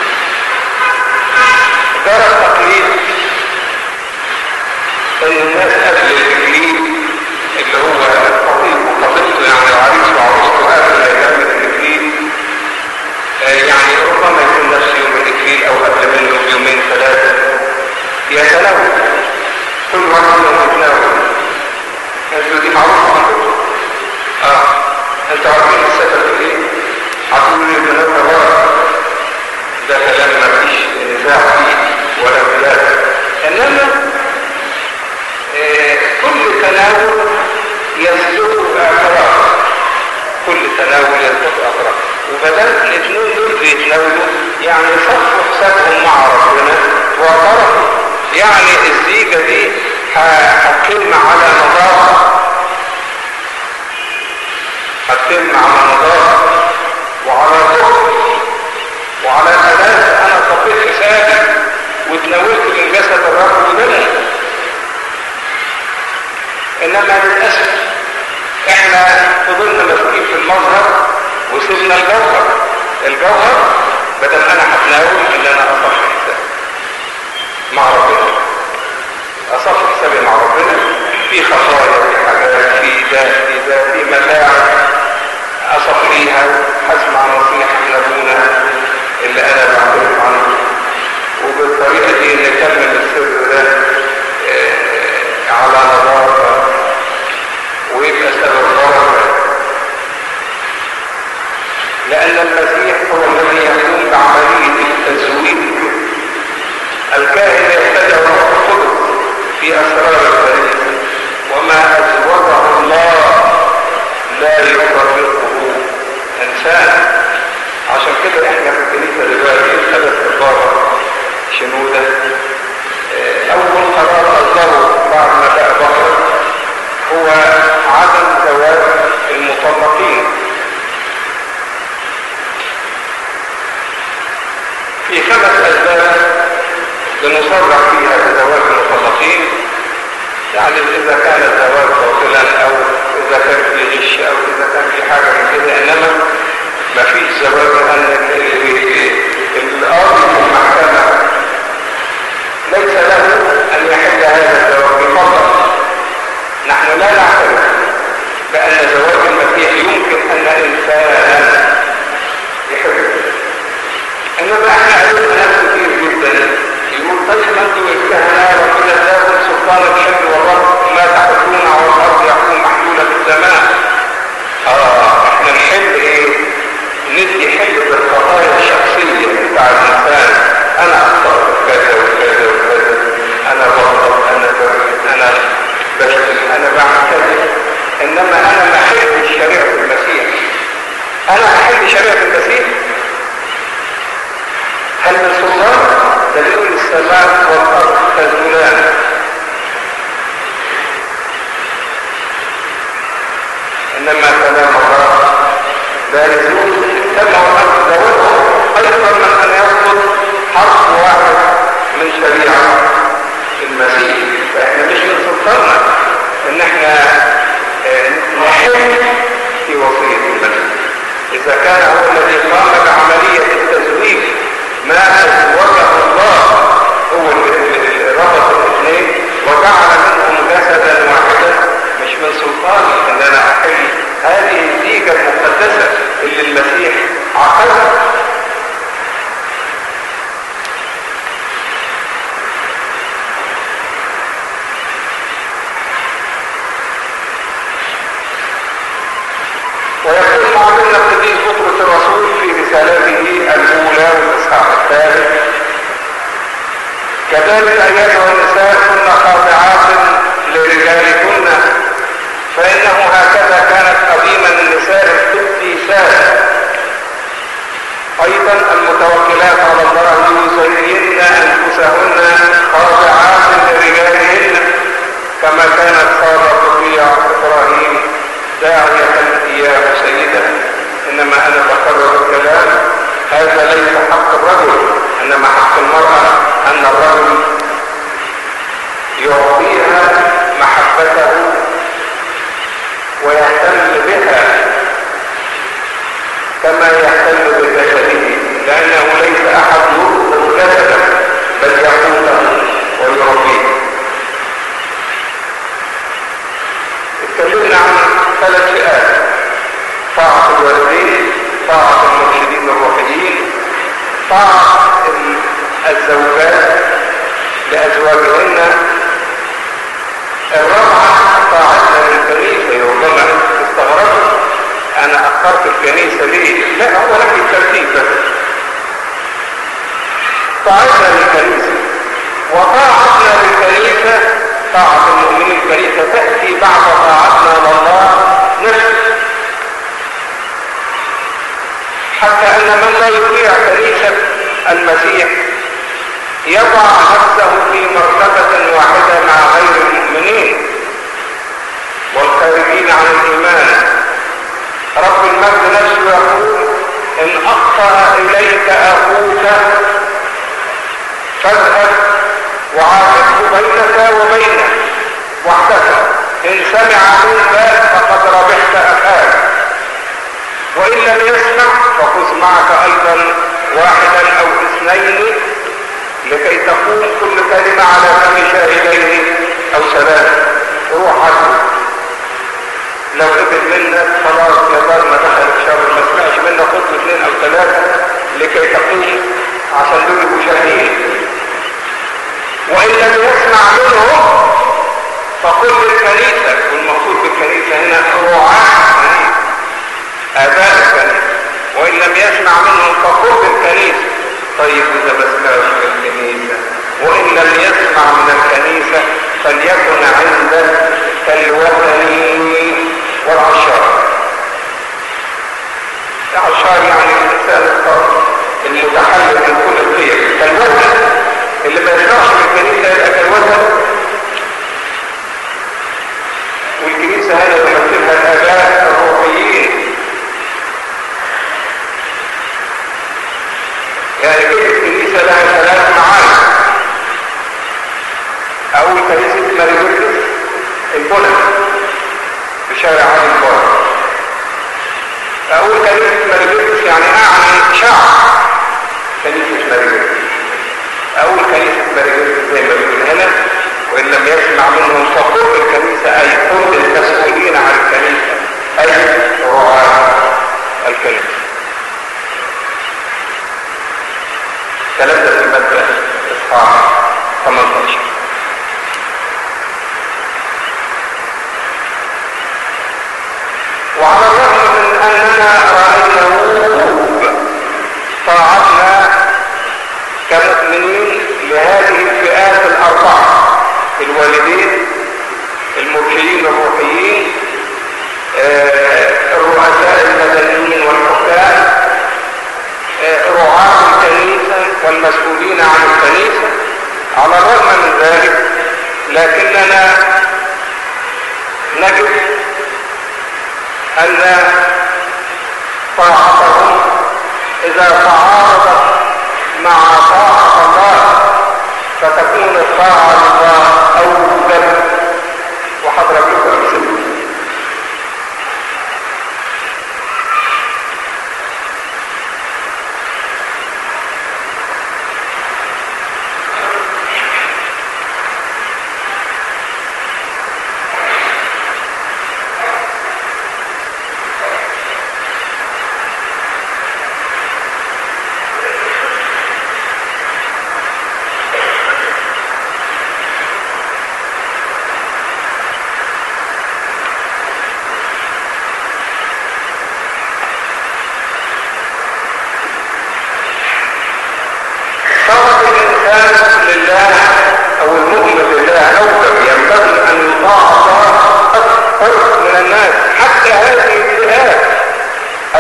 جرى التقليد ان الناس قبل الاكليل اللي هو خطيب وخطيبته يعني العريس وعروسته قبل ما يكمل الاكليل آه يعني ربما يكون نفس يوم الاكليل او قبل منه بيومين ثلاثه يتناول كل واحد منهم يتناول انتوا دي معروفه عندكم اه انتوا عارفين السبب في ايه؟ عارفين ان التناول ده كلام ما فيش نزاع فيه ولا خلاف انما آه كل تناول يسلك اعتراف كل تناول يسلك اعتراف وبدل الاثنين دول بيتناولوا يعني صفوا حسابهم مع ربنا واعترفوا يعني الزيجة دي هتكلم على نظافة هتكلم على نظافة وعلى ذكر وعلى اساس انا صفيت حسابي وتناولت من جسد الرب ودمه انما للاسف احنا فضلنا ماسكين في المظهر وسيبنا الجوهر الجوهر بدل انا هتناول ان انا اصف حسابي مع ربنا اصف حسابي مع ربنا في خطايا في حاجات في ده في ده في متاعب اصف ليها هسمع نصيحه من ابونا اللي انا بعترف عنه وبالطريقه دي نكمل السر ده آه، على نظافه ويبقى سبب بركه لان المسيح هو الذي يقوم بعمليه التزويد الكاهن يبتدع روح القدس في اسرار الكنيسه وما ازوجه الله لا يفرقه انسان عشان كده احنا في الكنيسه دلوقتي خدت البابا شنوده اه، اول قرار اصدره بعد ما بقى بطل هو عدم زواج المطلقين في خمس اسباب بنصرح فيها بزواج المطلقين يعني اذا كان الزواج باطلا او اذا كان في غش او اذا كان في حاجه من كده انما ما فيش زواج ان القاضي في المحكمه ليس له ان يحل هذا الزواج بفضل نحن لا نعترف بان زواج المسيح يمكن ان انسانا يحبه انما احنا عرفنا ناس كتير جدا يقول طيب ما انتوا الكهنه ربنا اداكم سلطان الحل والرب ما تحكمون على الارض يكون محلولا في السماء اه احنا نحل ايه ندي حل بالقضايا الشخصيه بتاع الانسان انا اخطات كذا وكذا وكذا انا بغلط انا برد انا بشتم انا بعمل كذا انما انا ما احبش شريعه المسيح انا احب شريعه المسيح هل من سلطان دليل السماء والارض تزولان انما كلام الله لا يزول كما وقد زوجه ايضا من ان يسقط حرف واحد من شريعه المسيح فاحنا مش من سلطاننا ان احنا آه، نحل في وصيه المسيح اذا كان هو الذي قام بعمليه التزويج ما أزوجه الله هو اللي ربط الاثنين وجعل معلمنا القديس بطرس الرسول في رسالته الاولى والاصحاح الثالث كذلك ايتها النساء كن خاضعات لرجالكن فانه هكذا كانت قديما النساء القديسات ايضا المتوكلات على الله يزين انفسهن خاضعات لرجالهن كما كانت ساره تطيع ابراهيم داعيه اياه سيدا انما انا بكرر الكلام هذا ليس حق الرجل انما حق المراه ان الرجل يعطيها محبته ويهتم بها كما يهتم بجسده لانه ليس احد يرفض جسده بل يقوته ويربيه اتكلمنا عن ثلاث فئات طاعة الوالدين طاعة المرشدين الروحيين طاعة الزوجات لأزواجهن الرابعة طاعتنا للكنيسة ربما استغربت أنا أخرت الكنيسة ليه؟ لا هو لك الترتيب بس طاعتنا للكنيسة وطاعتنا للكنيسة طاعة المؤمنين الكنيسة تأتي بعد طاعتنا لله نفسه حتى أن من لا يطيع كنيسة المسيح يضع نفسه في مرتبة واحدة مع غير المؤمنين والخارجين عن الإيمان رب المجد نفسه يقول إن أخطأ إليك أخوك فاذهب وعاتبه بينك وبينه واحتسب إن سمع منك فقد ربحت أخاك وإن لم يسمع فخذ معك أيضا واحدا أو اثنين لكي تقوم كل كلمة على فم شاهدين أو ثلاثة روح عدو لو قبل منك خلاص يا دار ما دخل الشر ما سمعش منك خذ اثنين أو ثلاثة لكي تقوم عشان دول يبقوا شاهدين وإن لم يسمع منهم فقل للكنيسة والمقصود بالكنيسة هنا رعاة الكنيسة آباء الكنيسة وإن لم يسمع منهم فقل للكنيسة طيب إذا ما سمعش من الكنيسة وإن لم يسمع من الكنيسة فليكن عندك كالوثني والعشار العشار يعني الإنسان الصالح المتحلل من كل الخير كالوثن اللي ما يسمعش من الكنيسة يبقى كالوثن والكنيسة هذا يمثلها الآباء الروحيين يعني كيف الكنيسة لها ثلاث معاني أول كنيسة ماريوتس البولن في شارع علي البولن أول كنيسة ماريوتس يعني أعني شعب كنيسة ماريوتس أول كنيسة ماريوتس زي ما بيقول هنا وإن لم يسمع منهم فقرب الكنيسة أي قرب المسؤولين عن الكنيسة أي رعاة الكنيسة الكلام ده في المادة إصحاح 18 وعلى الرغم من أننا رأينا وجوب طاعتنا كمؤمنين لهذه الفئات الأربعة الوالدين المرشدين الروحيين آه، الرؤساء المدنيين والحكام آه، رعاة الكنيسة والمسؤولين عن الكنيسة على الرغم من ذلك لكننا نجد أن طاعتهم إذا تعارضت مع طاعة الله فتكون الطاعة لله أوجب وحضرتك أمثلة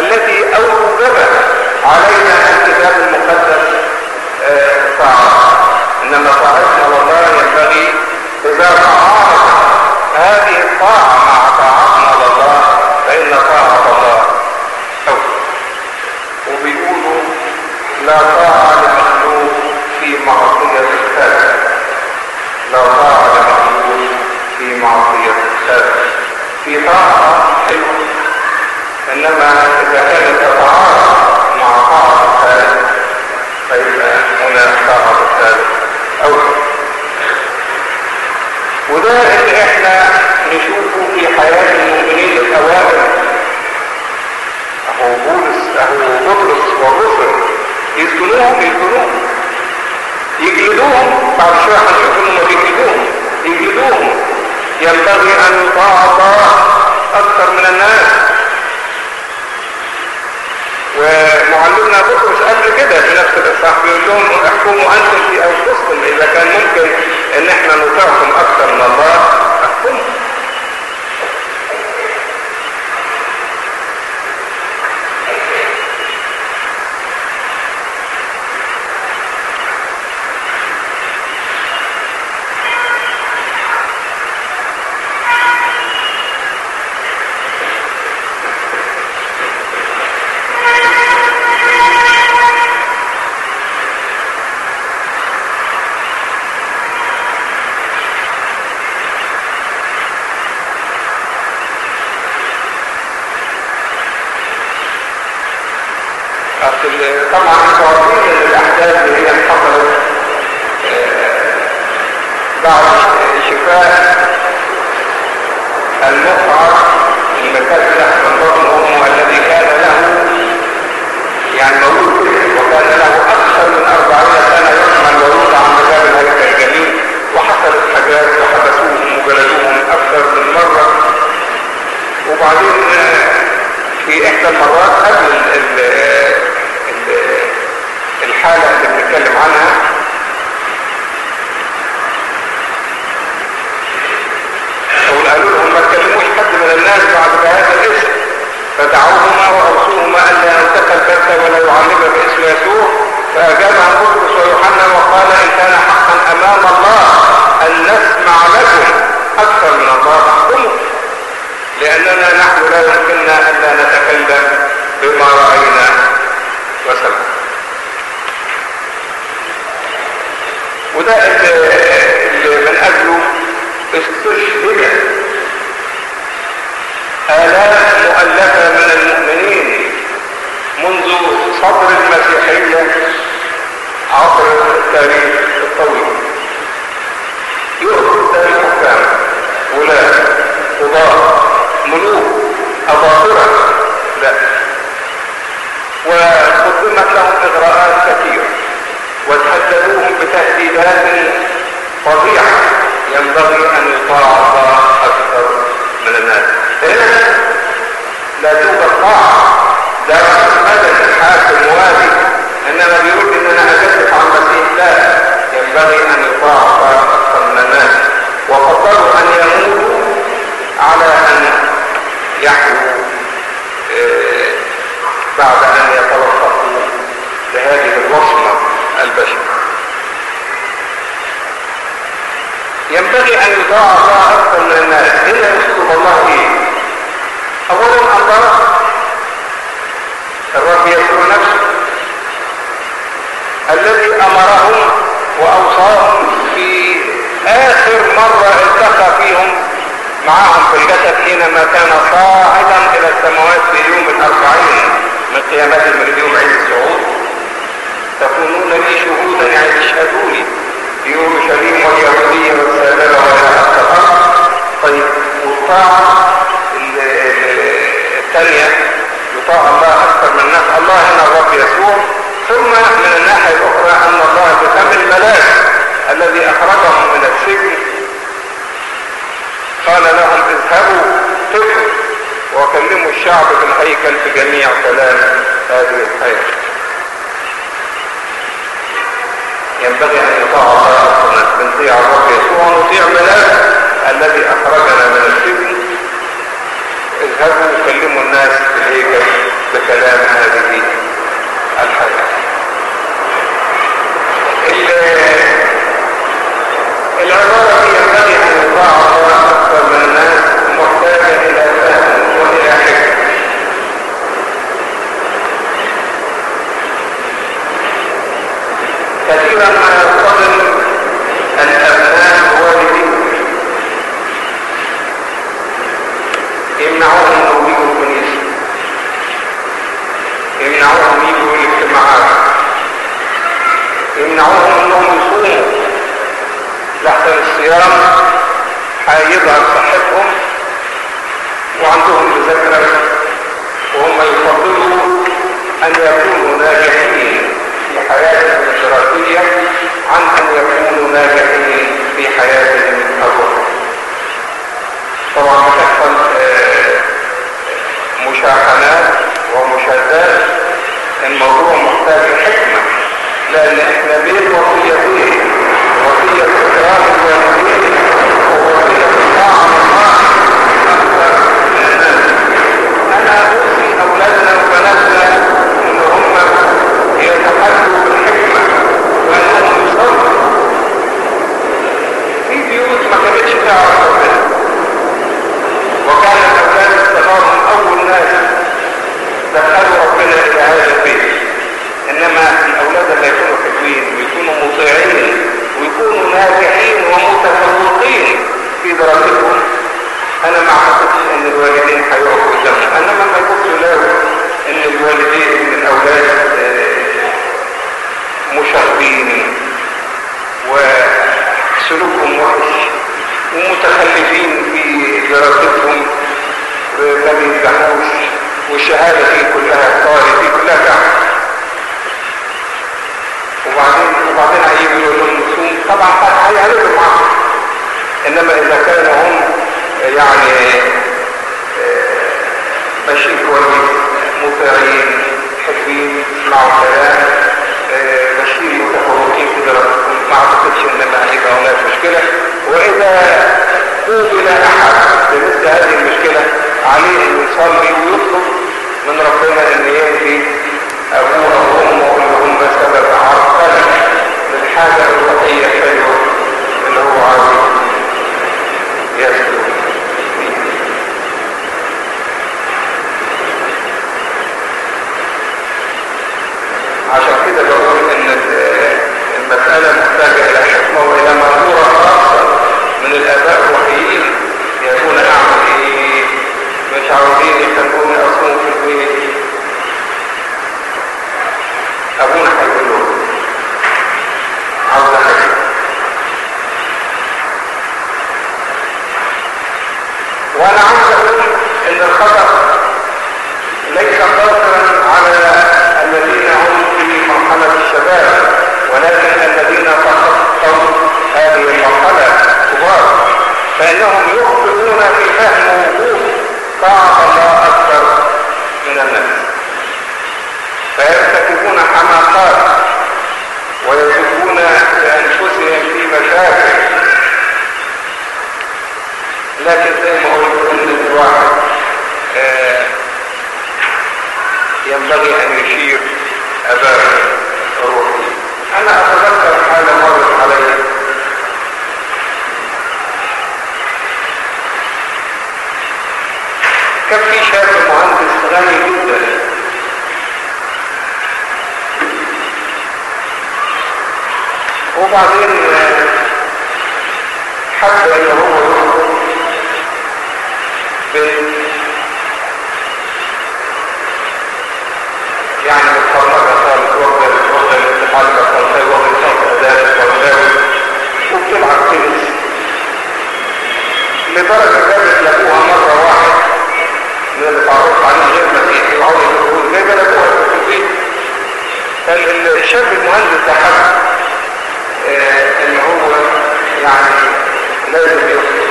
التي أوجب علينا الكتاب المقدس آه، طاعة إنما طاعتنا والله ينبغي إذا تعارض هذه الطاعة مع طاعتنا لله فإن طاعة الله أوجب وبيقولوا لا طاعة لمخلوق في معصية الخالق لا طاعة لمخلوق في معصية الخالق في طاعة حلوة إنما إذا كانت تتعارض مع طاعة الخالق فيبقى هنا طاعة الخالق أوجب وده اللي احنا نشوفه في حياة المؤمنين الأوائل اهو بولس اهو بطرس والرسل يسجنوهم يسجنوهم يجلدوهم بعد شوية هنشوف انهم بيجلدوهم يجلدوهم ينبغي ان يطاع الله اكثر من الناس ومعلمنا بطرس قبل كده في نفس الاصحاح بيقول لهم احكموا انتم في انفسكم اذا كان ممكن ان احنا نطيعكم اكثر من الله احكموا أصل طبعا التوفيق للأحداث اللي هي حصلت آه، بعد شفاء المقعد المكسح من بطن أمه الذي كان له يعني مولود كده وكان له أكثر من أربعين سنة يحمل ويوضع عن باب الهيكل الجميل وحصلت حاجات وحبسوهم وجلدوهم أكثر من مرة وبعدين آه، في إحدى المرات قبل ال- ال- ال- الحالة اللي بنتكلم عنها أو قالوا لهم ما تكلموش حد من الناس بعد بهذا الاسم فدعوهما وأوصوهما أن لا ينتقى البتة ولا يعلم باسم يسوع فأجاب عن بطرس ويوحنا وقال إن كان حقا أمام الله أن نسمع لكم أكثر من الله فاحكموا لأننا نحن لا يمكننا أن لا نتكلم بما رأينا وسمعنا وده اللي اللي من أجله استشهد آلاف مؤلفة من المؤمنين منذ صدر المسيحية عبر التاريخ الطويل يؤخذ تاريخ حكام ولاة قضاة ملوك أباطرة لا وقدمت لهم إغراءات كثيرة وتهددوهم بتهديدات فظيعة ينبغي أن يطاع الله أكثر من الناس هنا لا توجد طاعة لا رئيس مدني حاكم والي إنما بيقول إن أنا أجدف عن مسيح لا ينبغي أن يطاع الله أكثر من الناس وفضلوا أن يموتوا على أن يحيوا آه، بعد أن يتوقفوا بهذه الوصمة البشرة ينبغي أن يطاع الله أكثر من الناس هنا يسلم الله إيه أولا الله الرب يسوع نفسه الذي أمرهم وأوصاهم في آخر مرة التقى فيهم معهم في الجسد حينما كان صاعدا إلى السماوات في يوم الأربعين من قيامته من اليوم عيد الصعود تكونون لي شهودا يعني تشهدوني في اورشليم واليهوديه والسامره والى اقصى الارض طيب والطاعه ال- ال- الثانيه يطاع الله اكثر من الناس الله هنا الرب يسوع ثم من الناحيه الاخرى ان الله بفم الملاك الذي اخرجهم من السجن قال لهم اذهبوا طفوا وكلموا الشعب في الهيكل بجميع كلام هذه الحياه ينبغي أن يطاع الله أكثر من نطيع الرب يسوع ونطيع ملاك الذي أخرجنا من السجن اذهبوا وكلموا الناس في الهيكل بكلام هذه الحياة العبارة دي ينبغي أن يضاعف أكثر من الناس محتاجة إلى فهم وإلى حكمة كثيرا ما يصطدم الأبناء والدين يمنعوهم انهم يجوا الكنيسة يمنعوهم يجوا الاجتماعات يمنعوهم انهم يصوموا لحسن الصيام هيظهر صحتهم وعندهم مذاكرة وهم يفضلوا ان يكونوا ناجحين في حياتهم الدراسية عن ان يكونوا ناجحين في حياتهم الروحية طبعا بتحصل مشاحنات ومشادات الموضوع محتاج حكمة لان احنا بين وصيتين وصية اكرام الوالدين ووصية الطاعة الله اكثر من الناس انا اوصي اولادنا وبناتنا ان هم يتحدوا بالحكمة وانهم يصلوا في بيوت ما كانتش تعرف ربنا وكان الاولاد استمرهم اول ناس دخلوا ربنا الى هذا البيت انما الاولاد اللي يكونوا حلوين ويكونوا مطيعين ويكونوا ناجحين ومتفوقين في دراستهم انا ما اعتقدش ان الوالدين هيقفوا قدامهم انما لما يبصوا يلاقوا ان الوالدين من الاولاد مشاغبين وسلوكهم وحش ومتخلفين في دراستهم ما بينجحوش والشهاده فيه كلها طاري فيه كلها تعب وبعدين وبعدين هيجوا يقولوا لهم نصوم طبعا هيعرفوا معاهم انما اذا كانوا هم يعني ماشيين كويس مطيعين حلوين يسمعوا كلام ماشيين متفوقين في دراستهم ما اعتقدش انما هيبقى هناك مشكله واذا قوبل احد بمثل هذه المشكله عليه ان يصلي ويطلب من ربنا ان يهدي ابوه او امه اللي هم سبب عرقله للحاجه الروحيه الحلوه اللي هو عاوز يسلك عشان كده بقول ان المسألة محتاجة الى حكمة والى منظورة خاصة من الاباء الروحيين يكون اعمل ايه مش عاوزين يخلوني اصوم في البيت ابونا هيقول له عاوز حاجة وانا عاوز اقول ان الخطأ ليس قاصرا على الذين هم في مرحلة الشباب ولكن الذين تخطوا هذه المرحلة كبار فإنهم يخطئون في فهم وجود طاعة الله أكثر من الناس فيرتكبون حماقات ويذوقون لأنفسهم في مشاكل لكن زي ما قلت ان الواحد آه ينبغي ان يشير اباه الروحي انا اتذكر حاله مرت علي كان في شاب مهندس غني جدا وبعدين حب ان هو يخرج بين يعني متفرجة صارت وقت وقت الاتحاد الفرنسي وقت صوت ذات الفرنساوي وبتلعب تنس لدرجة كانت لقوها مرة واحد من اللي تعرف عليه غير مسيحي وعاوز يقول ليه بلدوها في البيت كان الشاب المهندس ده حب آه ان هو يعني لازم يخطئ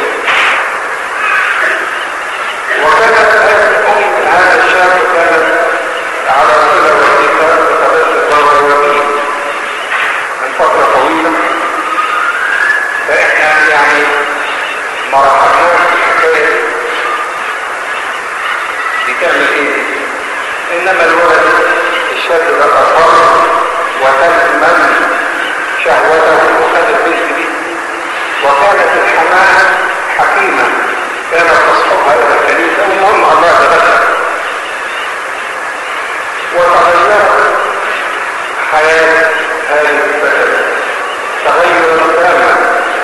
وكانت ام هذا الشاب كانت على صلة وثيقة بقضية الضرر والدين من فترة طويلة فإحنا يعني ما رحمناش في الحكاية دي تعمل إيه؟ إن انما الولد الشاب ده اصر وتمم شهوته وخد البنت دي وكانت الحماه حكيمه كانت تصحبها الى الكنيسه المهم الله تبارك وتغيرت حياه هذه الفتاه تغير تاما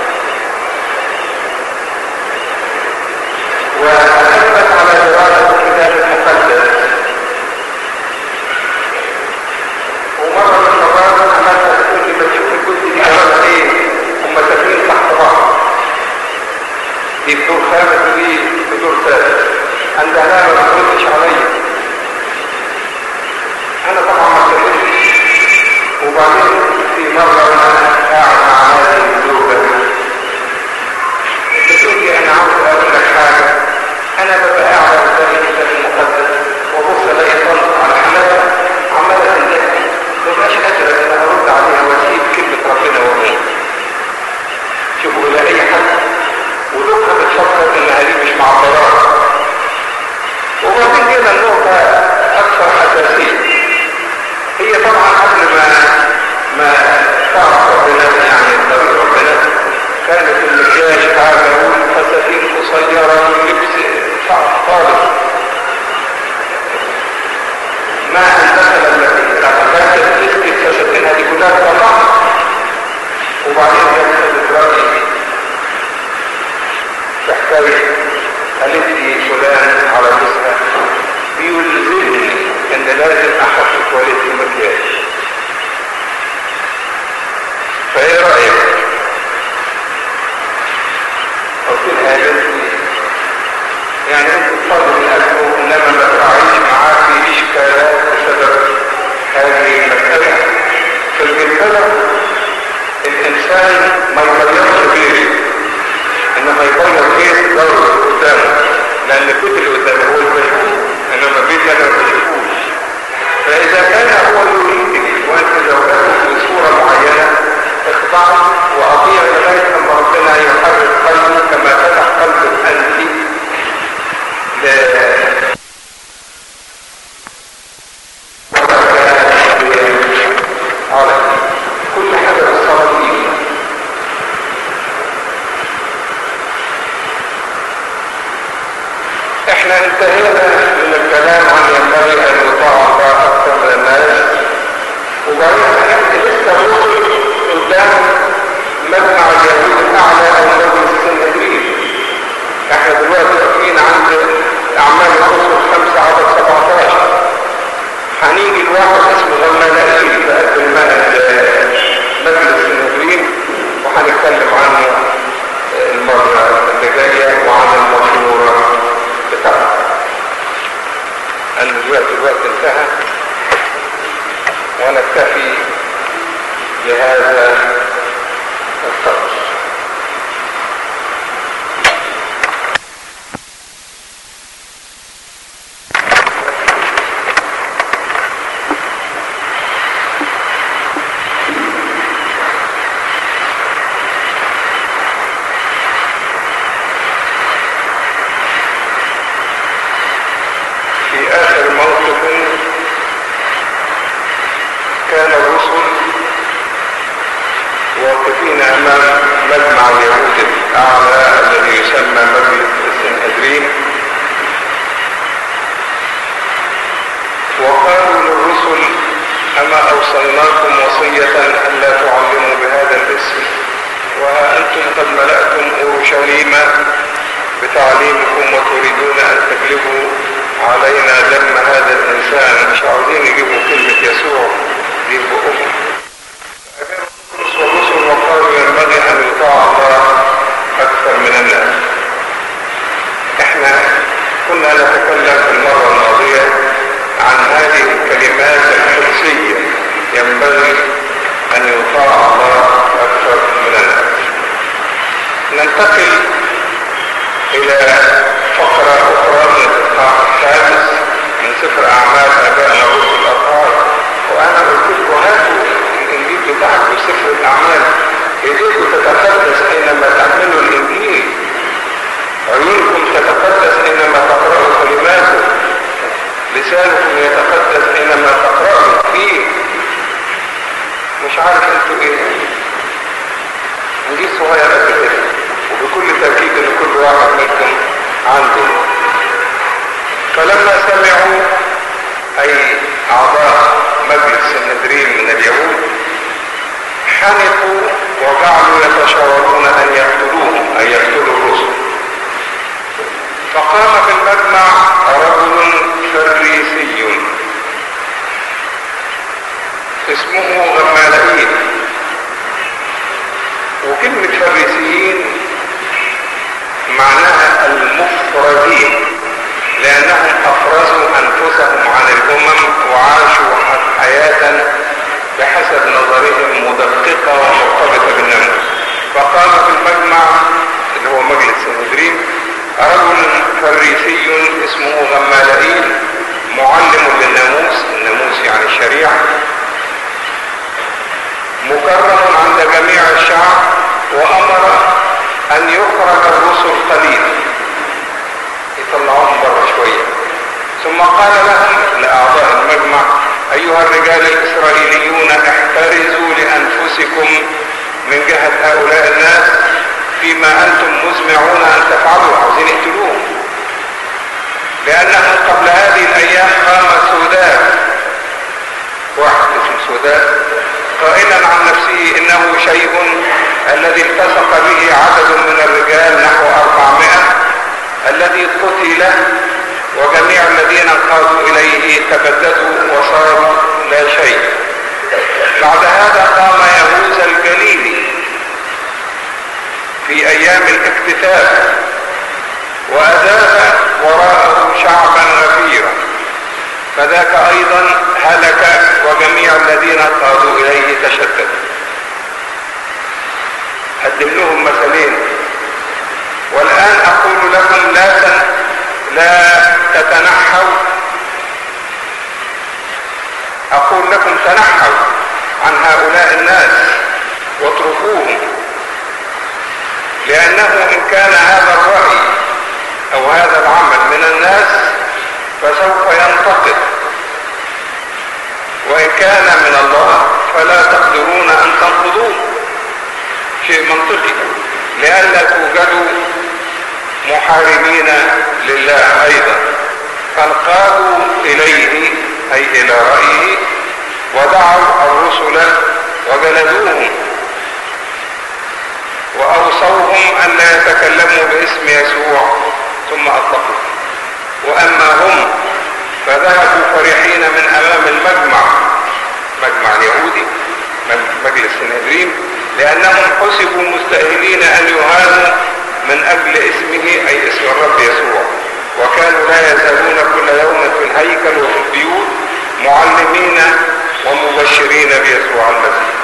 وأثبت على دراسة الكتاب المقدس ومرة من المرات عملت تقول لي بتشوف الكتب دي عملت ايه؟ هم ساكنين تحت بعض دي في دور خامس ودي في دور ثالث عندها ما بتردش عليا انا طبعا ما اتكلمتش وبعدين في مرة وانا قاعد مع هذه الزوجة بتقول لي انا عاوز اقول لك حاجة انا ببقى قاعد قدام الكتاب المقدس وابص الاقي طلق على حماتها عمالة تندهني مبقاش قادر ان انا ارد عليها واسيب كلمة ربنا وامين شوفوا الى اي حد ودوكها بتفكر انها دي مش معبرات وبعدين جينا النقطة اكثر حساسية هي طبعا قبل ما ما تعرف ربنا يعني طريق ربنا كانت المكياج حاجة والفساتين قصيرة ولبس صعب خالص ما ان دخل المدينة فكانت تسكت فساتينها دي كلها طلعت وبعدين كانت رأيي تحتوي قالت لي فلان على جسمها بيلزمني ان لازم احط كواليتي المكياج فايه رأيك قلت لها يا بنتي يعني انت تفضل الاكل انما ما تراعيش معاكي اشكالات بسبب هذه المسألة في المسألة الانسان ما يغيرش غيره انما يغير غير دور قدامه لان الكتب اللي قدامه هو اللي بيشوفه انما بيت انا ما بشوفوش فاذا كان هو يريدك وانت زوجته في صورة معينة اخضعي واطيع لغاية لما ربنا يحرك قلبك كما فتح قلبك انت ل على كل حاجة بالصلاة دي احنا انتهينا من الكلام عن ينبغي ان يطاع الله اكثر من الناس وبعدين احنا لسه الرسل قدام مجمع اليهود الاعلى او مجلس السنهدرين احنا دلوقتي واقفين عند اعمال الرسل خمسة عدد 17 هنيجي لواحد اسمه غمانائيل في قلب المجلس السنهدرين وهنتكلم عنه المرة اللي جاية وعن المشورة بتاعته أن الوقت الوقت انتهى ونكتفي بهذا القدر في آخر موقف كان الرسل واقفين أمام مجمع اليهود الأعلى الذي يسمى مجلس السنهدرين وقالوا للرسل أما أوصيناكم وصية ألا تعلموا بهذا الاسم وها أنتم قد ملأتم أورشليم بتعليمكم وتريدون أن تجلبوا علينا دم هذا الإنسان مش عاوزين يجيبوا كلمة يسوع دي بقهم والرسل وقالوا ينبغي أن يطاع الله أكثر من الناس احنا كنا نتكلم في المرة الماضية عن هذه الكلمات الحسية ينبغي أن يطاع الله أكثر من الناس ننتقل إلى فقرة أخرى من الإصحاح الخامس من سفر أعمال آبائنا الرسل الأطهار وأنا قلت لكم هاتوا الإنجيل بتاعكم سفر الأعمال إيديكم تتقدس حينما تعملوا الإنجيل عيونكم تتقدس حينما تقرأوا كلماته لسانكم يتقدس فلما سمعوا اي اعضاء مجلس الندرين من اليهود حنقوا وجعلوا يتشاورون ان يقتلوهم ان يقتلوا الرسل فقام في المجمع رجل فريسي اسمه غمالين وكلمة فريسيين معناها المفردين لأنهم أفرزوا أنفسهم عن الأمم وعاشوا حياة بحسب نظرهم مدققة ومرتبطة بالناموس فقام في المجمع اللي هو مجلس النذرين رجل فريسي اسمه غمالائيل معلم للناموس الناموس يعني الشريعة مكرم عند جميع الشعب وأمر أن يخرج الرسل قليلا يطلعوهم بره شوية ثم قال لهم لأعضاء المجمع أيها الرجال الإسرائيليون احترزوا لأنفسكم من جهة هؤلاء الناس فيما أنتم مزمعون أن تفعلوا عاوزين يقتلوهم لأنه قبل هذه الأيام قام سودان واحد اسمه سودان قائلا عن نفسه إنه شيء الذي التصق به عدد من الرجال نحو أربعمائة الذي قتل وجميع الذين انقادوا إليه تبددوا وصاروا لا شيء بعد هذا قام يهوذا الجليلي في ايام الاكتتاب واذاب وراءه شعبا غفيرا فذاك ايضا هلك وجميع الذين قادوا اليه تشددوا قدم لهم مثلين والان اقول لكم لا تن... لا تتنحوا اقول لكم تنحوا عن هؤلاء الناس واتركوهم لأنه إن كان هذا الرأي أو هذا العمل من الناس فسوف ينتقد وإن كان من الله فلا تقدرون أن تنقضوه شيء منطقي لئلا توجدوا محاربين لله أيضا فانقادوا إليه أي إلى رأيه ودعوا الرسل وجلدوهم وأوصوهم أن لا يتكلموا باسم يسوع ثم أطلقوا وأما هم فذهبوا فرحين من أمام المجمع مجمع اليهودي مجلس النذرين لأنهم حسبوا مستأهلين أن يهانوا من أجل اسمه أي اسم الرب يسوع وكانوا لا يزالون كل يوم في الهيكل وفي البيوت معلمين ومبشرين بيسوع المسيح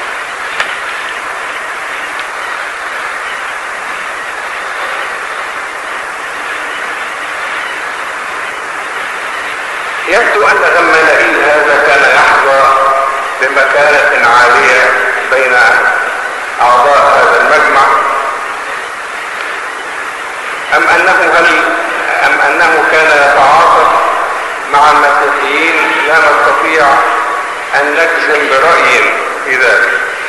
يبدو أن غمالائيل هذا كان يحظى بمكانة عالية بين أعضاء هذا المجمع أم أنه هل أم أنه كان يتعاطف مع المسيحيين لا نستطيع أن نجزم برأي في ذلك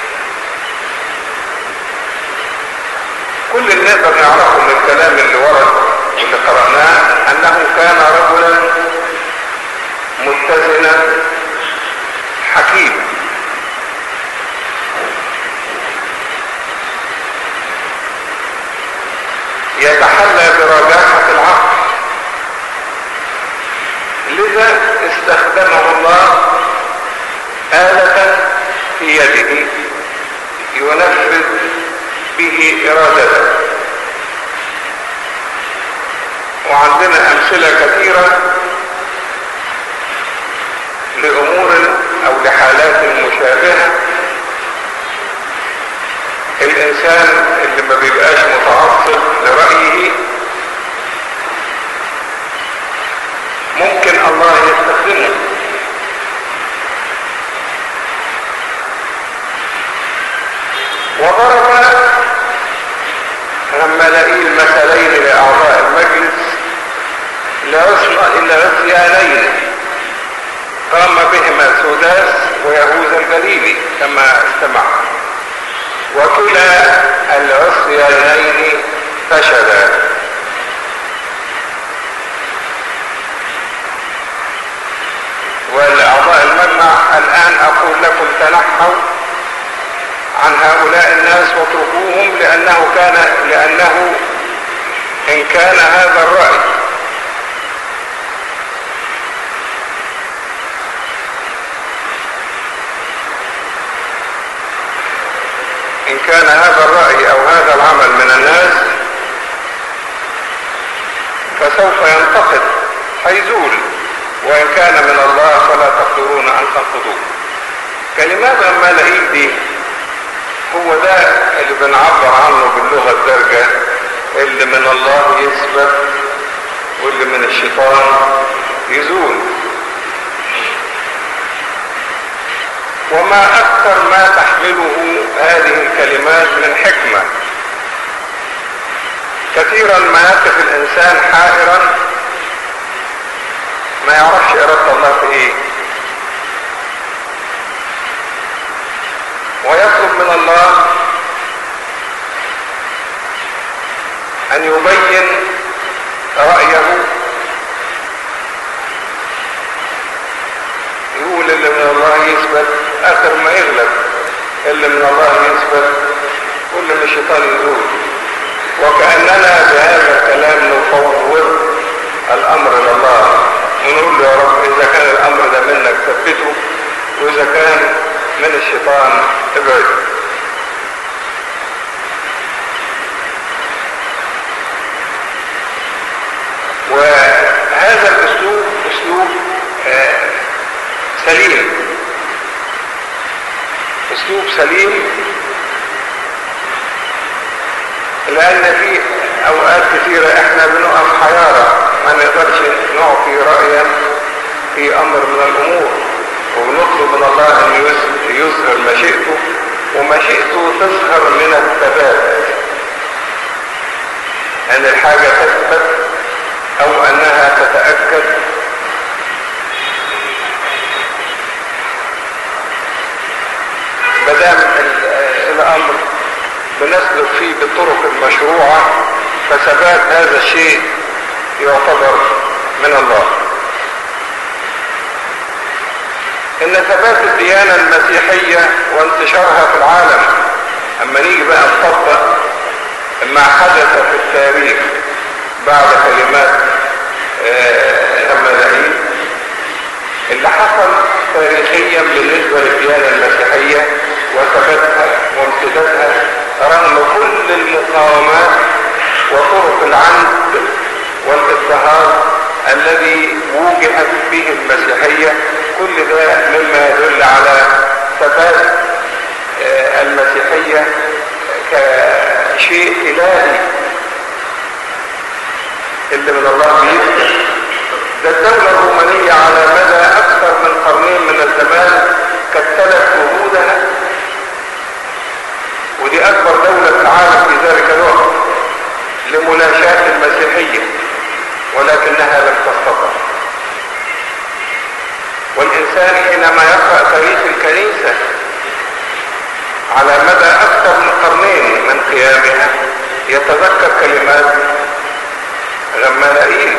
كل اللي نقدر نعرفه من الكلام اللي ورد واللي قرأناه أنه كان رجلا متزنا حكيما يتحلى برجاحة العقل لذا استخدمه الله آلة في يده ينفذ به إرادته وعندنا أمثلة كثيرة لأمور أو لحالات مشابهة الإنسان اللي ما بيبقاش متعصب لرأيه ممكن الله يستخدمه وضرب غمالائيل مثلين لأعضاء المجلس لعصيانين قام بهما سوداس ويهوذا الجليلي كما استمع وكلا العصيانين فشلا يتركوهم لأنه كان لأنه إن كان هذا الرأي إن كان هذا الرأي أو هذا العمل من الناس فسوف ينتقد هيزول وإن كان من الله فلا تقدرون أن تنقضوه كلمات الملايين دي هو ده اللي بنعبر عنه باللغة الدارجة اللي من الله يثبت واللي من الشيطان يزول وما أكثر ما تحمله هذه الكلمات من حكمة كثيرا ما يقف الإنسان حائرا ما يعرفش إرادة الله في إيه ويطلب من الله أن يبين رأيه يقول اللي من الله يثبت آخر ما يغلب اللي من الله يثبت واللي من الشيطان يزول وكأننا بهذا الكلام نفوض الأمر لله ونقول له يا رب إذا كان الأمر ده منك ثبته وإذا كان من الشيطان ابعد وهذا الاسلوب اسلوب آه سليم اسلوب سليم لان في اوقات كثيرة احنا بنقف حيارة ما نقدرش نعطي رأيا في امر من الامور وبنطلب من الله ان يظهر مشيئته ومشيئته تظهر من الثبات ان الحاجة تثبت او انها تتأكد مدام الامر بنسلك فيه بالطرق المشروعة فثبات هذا الشيء يعتبر من الله ان ثبات الديانة المسيحية وانتشارها في العالم اما نيجي بقى نطبق ما حدث في التاريخ بعد كلمات الملايين اللي حصل تاريخيا بالنسبة للديانة المسيحية وثباتها وامتدادها رغم كل المقاومات وطرق العند والاضطهاد الذي وجهت به المسيحية كل ده مما يدل على ثبات المسيحية كشيء إلهي اللي من الله بيثبت ده الدولة الرومانية على مدى أكثر من قرنين من الزمان كتلت وجودها ودي أكبر دولة في العالم في ذلك الوقت لمناشاة المسيحية ولكنها لم تستطع والإنسان حينما يقرأ تاريخ الكنيسة على مدى أكثر من قرنين من قيامها يتذكر كلمات غمالائيل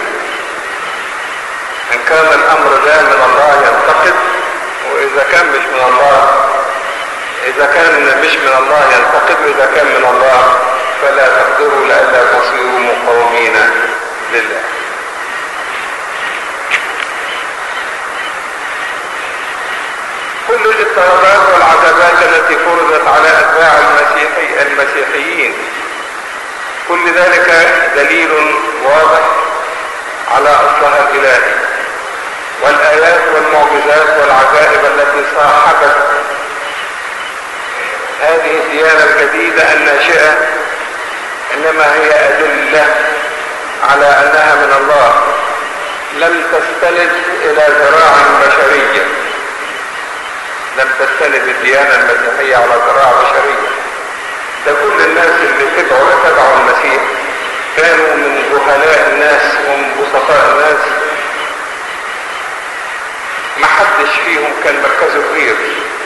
إن كان الأمر ده من الله ينتقد وإذا كان مش من الله إذا كان مش من الله ينتقد وإذا كان من الله فلا تقدروا لئلا تصيروا مقاومين لله كل الاضطرابات والعذابات التي فرضت على اتباع المسيحي المسيحيين كل ذلك دليل واضح على اصلها الالهي والايات والمعجزات والعجائب التي صاحبت هذه الديانة الجديدة الناشئة انما هي ادلة على انها من الله لم تستند الى ذراع بشريه لم تستند الديانة المسيحية على ذراع بشرية ده كل الناس اللي تبعوا تبعوا المسيح كانوا من جهلاء الناس ومن بسطاء الناس ما حدش فيهم كان مركزه كبير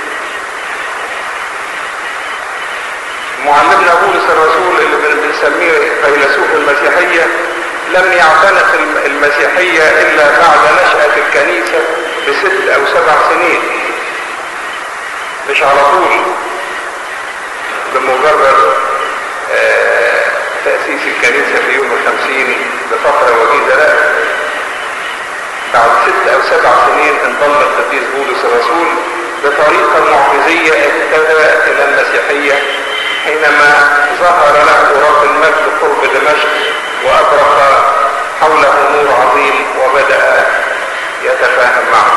معلمنا بولس الرسول اللي بنسميه فيلسوف المسيحية لم يعتنق المسيحية الا بعد نشأة الكنيسة بست او سبع سنين مش على طول بمجرد تأسيس الكنيسة في يوم الخمسين بفترة وجيزة لا بعد ست أو سبع سنين انضم القديس بولس الرسول بطريقة معجزية اهتدى إلى المسيحية حينما ظهر له رب المجد قرب دمشق وأبرق حوله نور عظيم وبدأ يتفاهم معه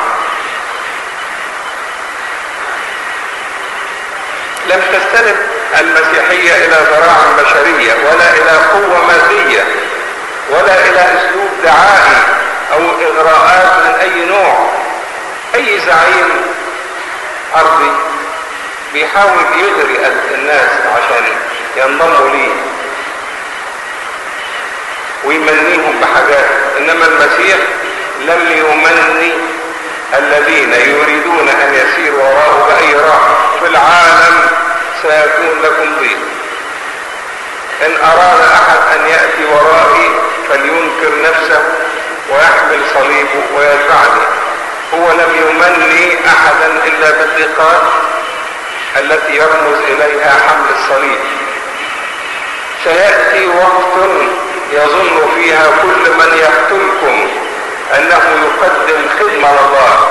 لم تستند المسيحية إلى ذراع بشرية ولا إلى قوة مادية ولا إلى أسلوب دعائي أو إغراءات من أي نوع أي زعيم أرضي بيحاول يغري الناس عشان ينضموا ليه ويمنيهم بحاجات إنما المسيح لم يمني الذين يريدون أن يسيروا وراءه بأي راحة في العالم سيكون لكم ضيق إن أراد أحد أن يأتي ورائي فلينكر نفسه ويحمل صليبه ويتبعني هو لم يمني أحدا إلا بالضيقات التي يرمز إليها حمل الصليب سيأتي وقت يظن فيها كل من يقتلكم أنه يقدم خدمة لله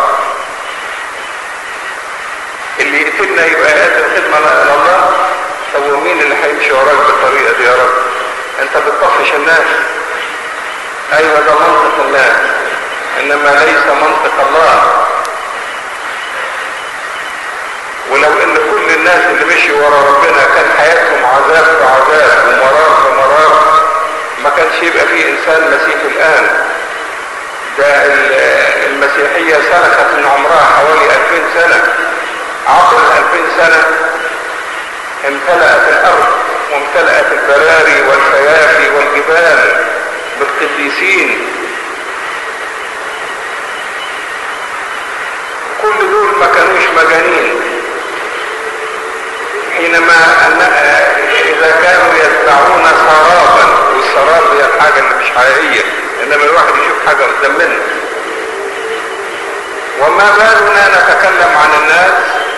اللي يقتلنا يبقى يقدم خدمة لله طب ومين اللي هيمشي وراك بالطريقة دي يا رب انت بتطفش الناس ايوه ده منطق الناس انما ليس منطق الله ولو ان كل الناس اللي مشي ورا ربنا كان حياتهم عذاب بعذاب ومرار بمرار ما كانش يبقى فيه انسان مسيحي الان ده المسيحية سلخت من عمرها حوالي 2000 سنة عبر ال 2000 سنة امتلأت الأرض وامتلأت البراري والفيافي والجبال بالقديسين كل دول ما كانوش مجانين حينما إذا كانوا يتبعون سرابا والسراب هي الحاجة اللي مش حقيقية إنما الواحد يشوف حاجة قدام منه وما بالنا نتكلم عن الناس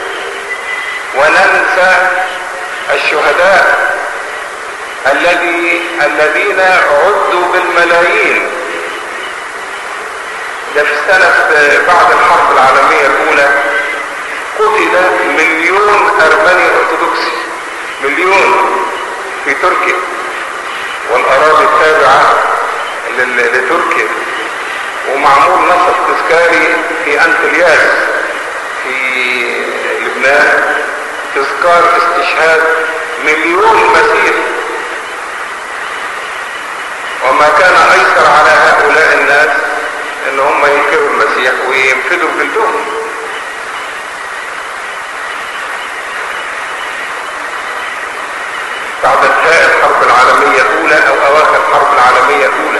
وننسى الشهداء الذي الذين عدوا بالملايين ده في السنة بعد الحرب العالمية الأولى قتل مليون أرمني أرثوذكسي مليون في تركيا والأراضي التابعة لتركيا ومعمول نصف تذكاري في أنتلياس في لبنان تذكار استشهاد مليون مسيح وما كان ايسر على هؤلاء الناس ان هم ينكروا المسيح وينفذوا جلدهم بعد انتهاء الحرب العالمية الاولى او اواخر الحرب العالمية الاولى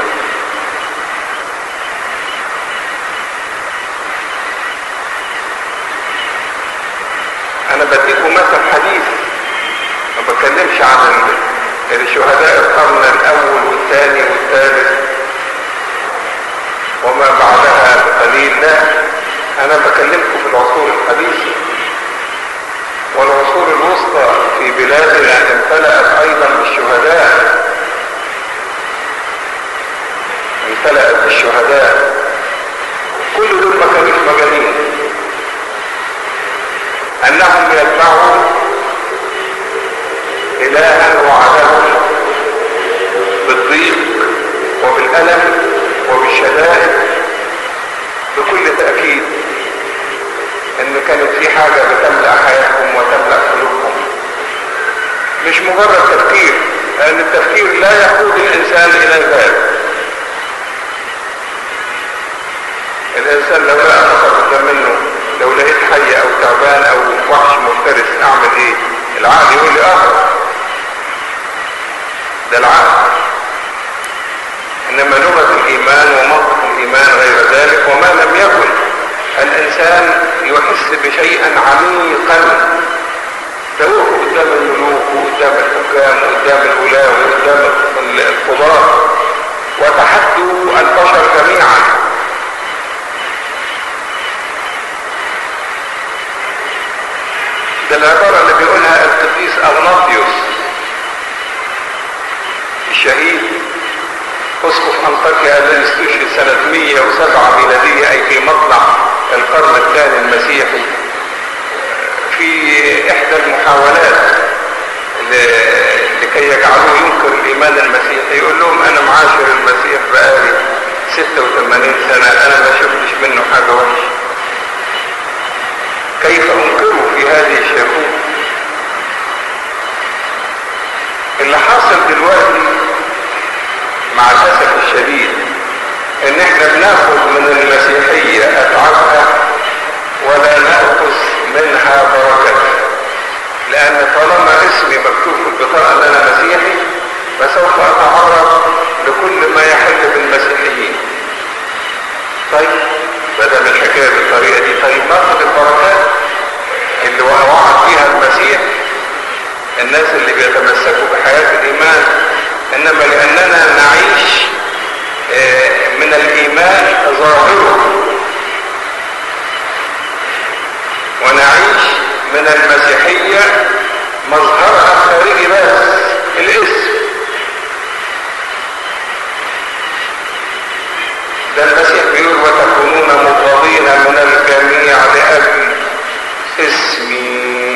انا بديكم مثل حديث ما بتكلمش عن الشهداء القرن الاول والثاني والثالث وما بعدها بقليل لا انا بكلمكم في العصور الحديثة والعصور الوسطى في بلادنا امتلأت ايضا بالشهداء امتلأت بالشهداء كل دول ما كانوش مجانين انهم يتبعوا الها وعدهم بالضيق وبالالم وبالشدائد بكل تاكيد ان كانت في حاجه بتملا حياتهم وتملا قلوبهم مش مجرد تفكير لان التفكير لا يقود الانسان الى الباب الانسان لو لقى مطر قدام منه لو لقيت حي او تعبان او وحش مفترس اعمل ايه العقل يقول لي اهرب ده العقل انما لغة الايمان ومنطق الايمان غير ذلك وما لم يكن الانسان يحس بشيئا عميقا توقف قدام الملوك وقدام الحكام وقدام الولاة وقدام القضاة وتحدوا البشر جميعا ده العبارة اللي بيقولها القديس أغناطيوس اسقف انطاكيا الذي استشهد سنة 107 ميلادية اي في مطلع القرن الثاني المسيحي في احدى المحاولات ل- لكي يجعلوه ينكر الايمان المسيحي يقول لهم انا معاشر المسيح بقالي 86 سنة انا ما شفتش منه حاجة وحشة كيف انكره في هذه الشرور اللي حاصل دلوقتي مع الاسف الشديد ان احنا بناخد من المسيحية اتعابها ولا نأخذ منها بركتها لان طالما اسمي مكتوب في البطاقة ان انا مسيحي فسوف اتعرض لكل ما يحل بالمسيحيين طيب بدل الحكاية بالطريقة دي طيب ناخد البركات اللي وعد فيها المسيح الناس اللي بيتمسكوا بحياة الإيمان إنما لأننا نعيش آه، من الإيمان ظاهره ونعيش من المسيحية مظهرها الخارجي بس الاسم ده المسيح بيقول وتكونون مبغضين من الجميع لأجل اسمي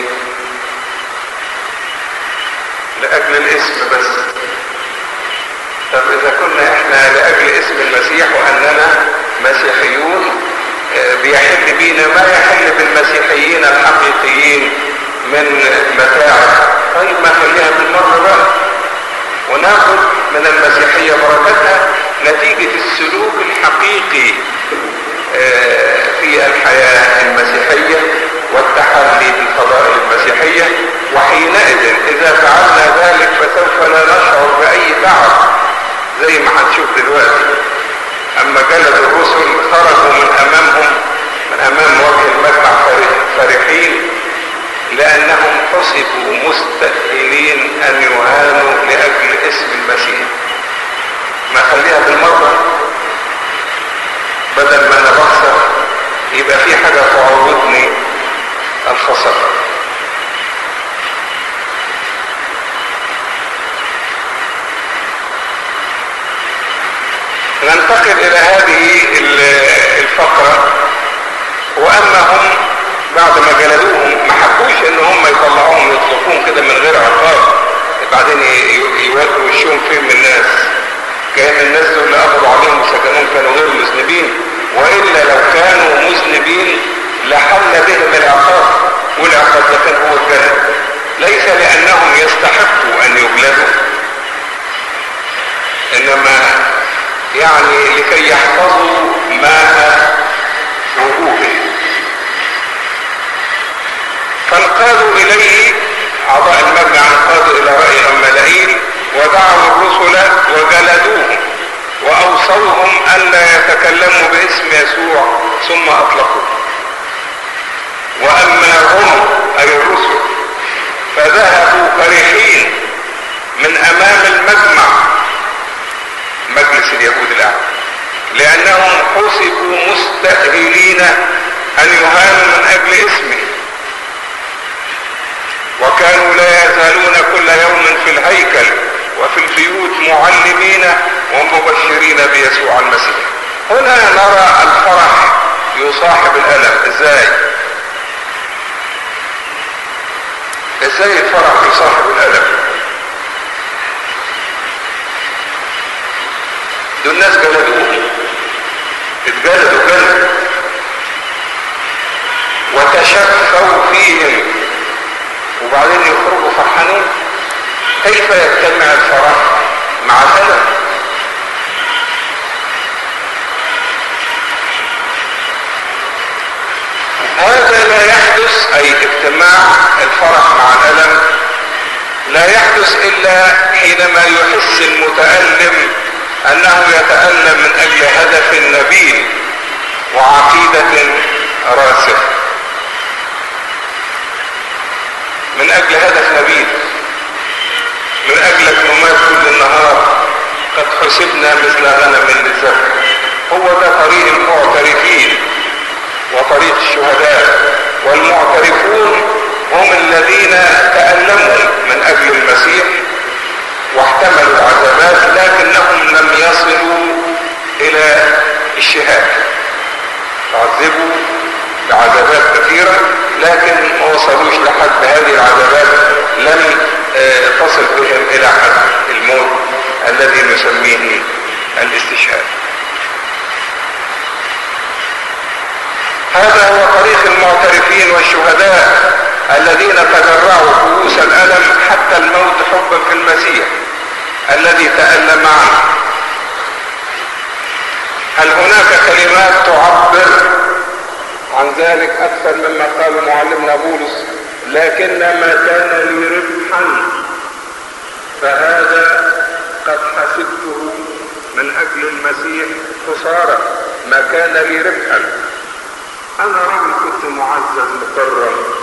لأجل الاسم بس طب إذا كنا إحنا لأجل اسم المسيح وأننا مسيحيون آه، بيحل بينا ما يحل بالمسيحيين الحقيقيين من متاع طيب ما خليها بالمرة بقى وناخد من المسيحية بركتها نتيجة السلوك الحقيقي آه، في الحياة المسيحية والتحلي بالفضائل المسيحية وحينئذ إذا فعلنا ذلك فسوف لا نشعر بأي تعب زي ما هنشوف دلوقتي أما جلد الرسل خرجوا من أمامهم من أمام وجه المجمع فرح- فرحين لأنهم حسبوا مستأهلين أن يهانوا لأجل اسم المسيح ما خليها بالمرة بدل ما أنا بخسر يبقى في حاجة تعوضني الخسارة ننتقل إلى هذه ال- الفقرة وأما هم بعد ما جلدوهم ما حبوش إن هم يطلعوهم يطلقوهم كده من غير عقاب بعدين ي- ي- يودوا وشهم فين من الناس كان الناس دول اللي قبضوا عليهم وسجنوهم كانوا غير مذنبين وإلا لو كانوا مذنبين لحل بهم العقاب والعقاب ده كان هو الجلد ليس لأنهم يستحقوا أن يجلدوا إنما يعني لكي يحفظوا ماء وجوههم فانقادوا إليه أعضاء المجمع انقادوا إلى رأي الملايين ودعوا الرسل وجلدوهم وأوصوهم ألا يتكلموا باسم يسوع ثم أطلقوه وأما هم أي الرسل فذهبوا فرحين من أمام المجمع مجلس اليهود الأعلى لأنهم حسبوا مستأهلين أن يهانوا من أجل اسمه وكانوا لا يزالون كل يوم في الهيكل وفي البيوت معلمين ومبشرين بيسوع المسيح هنا نرى الفرح يصاحب الألم ازاي ازاي الفرح يصاحب الألم دول ناس جلدوهم اتجلدوا جلد وتشفوا فيهم وبعدين يخرجوا فرحانين كيف يجتمع الفرح مع الألم هذا لا يحدث أي اجتماع الفرح مع الألم لا يحدث إلا حينما يحس المتألم أنه يتألم من أجل هدف نبيل وعقيدة راسخة من أجل هدف نبيل من أجلك نمات كل النهار قد حسبنا مثل غنم للذبح هو ده طريق المعترفين وطريق الشهداء والمعترفون هم الذين تألموا من أجل المسيح واحتملوا العذابات لكنهم لم يصلوا الاستشهاد عذبوا بعذابات كثيرة لكن ما وصلوش لحد هذه العذابات لم آه، تصل بهم الى حد الموت الذي نسميه الاستشهاد هذا هو طريق المعترفين والشهداء الذين تجرعوا كؤوس الألم حتى الموت حبا في المسيح الذي تألم عنه هل هناك كلمات تعبر عن ذلك أكثر مما قال معلمنا بولس لكن ما كان لي ربحا فهذا قد حسبته من أجل المسيح خسارة ما كان لي ربحا أنا رجل كنت معزز مكرم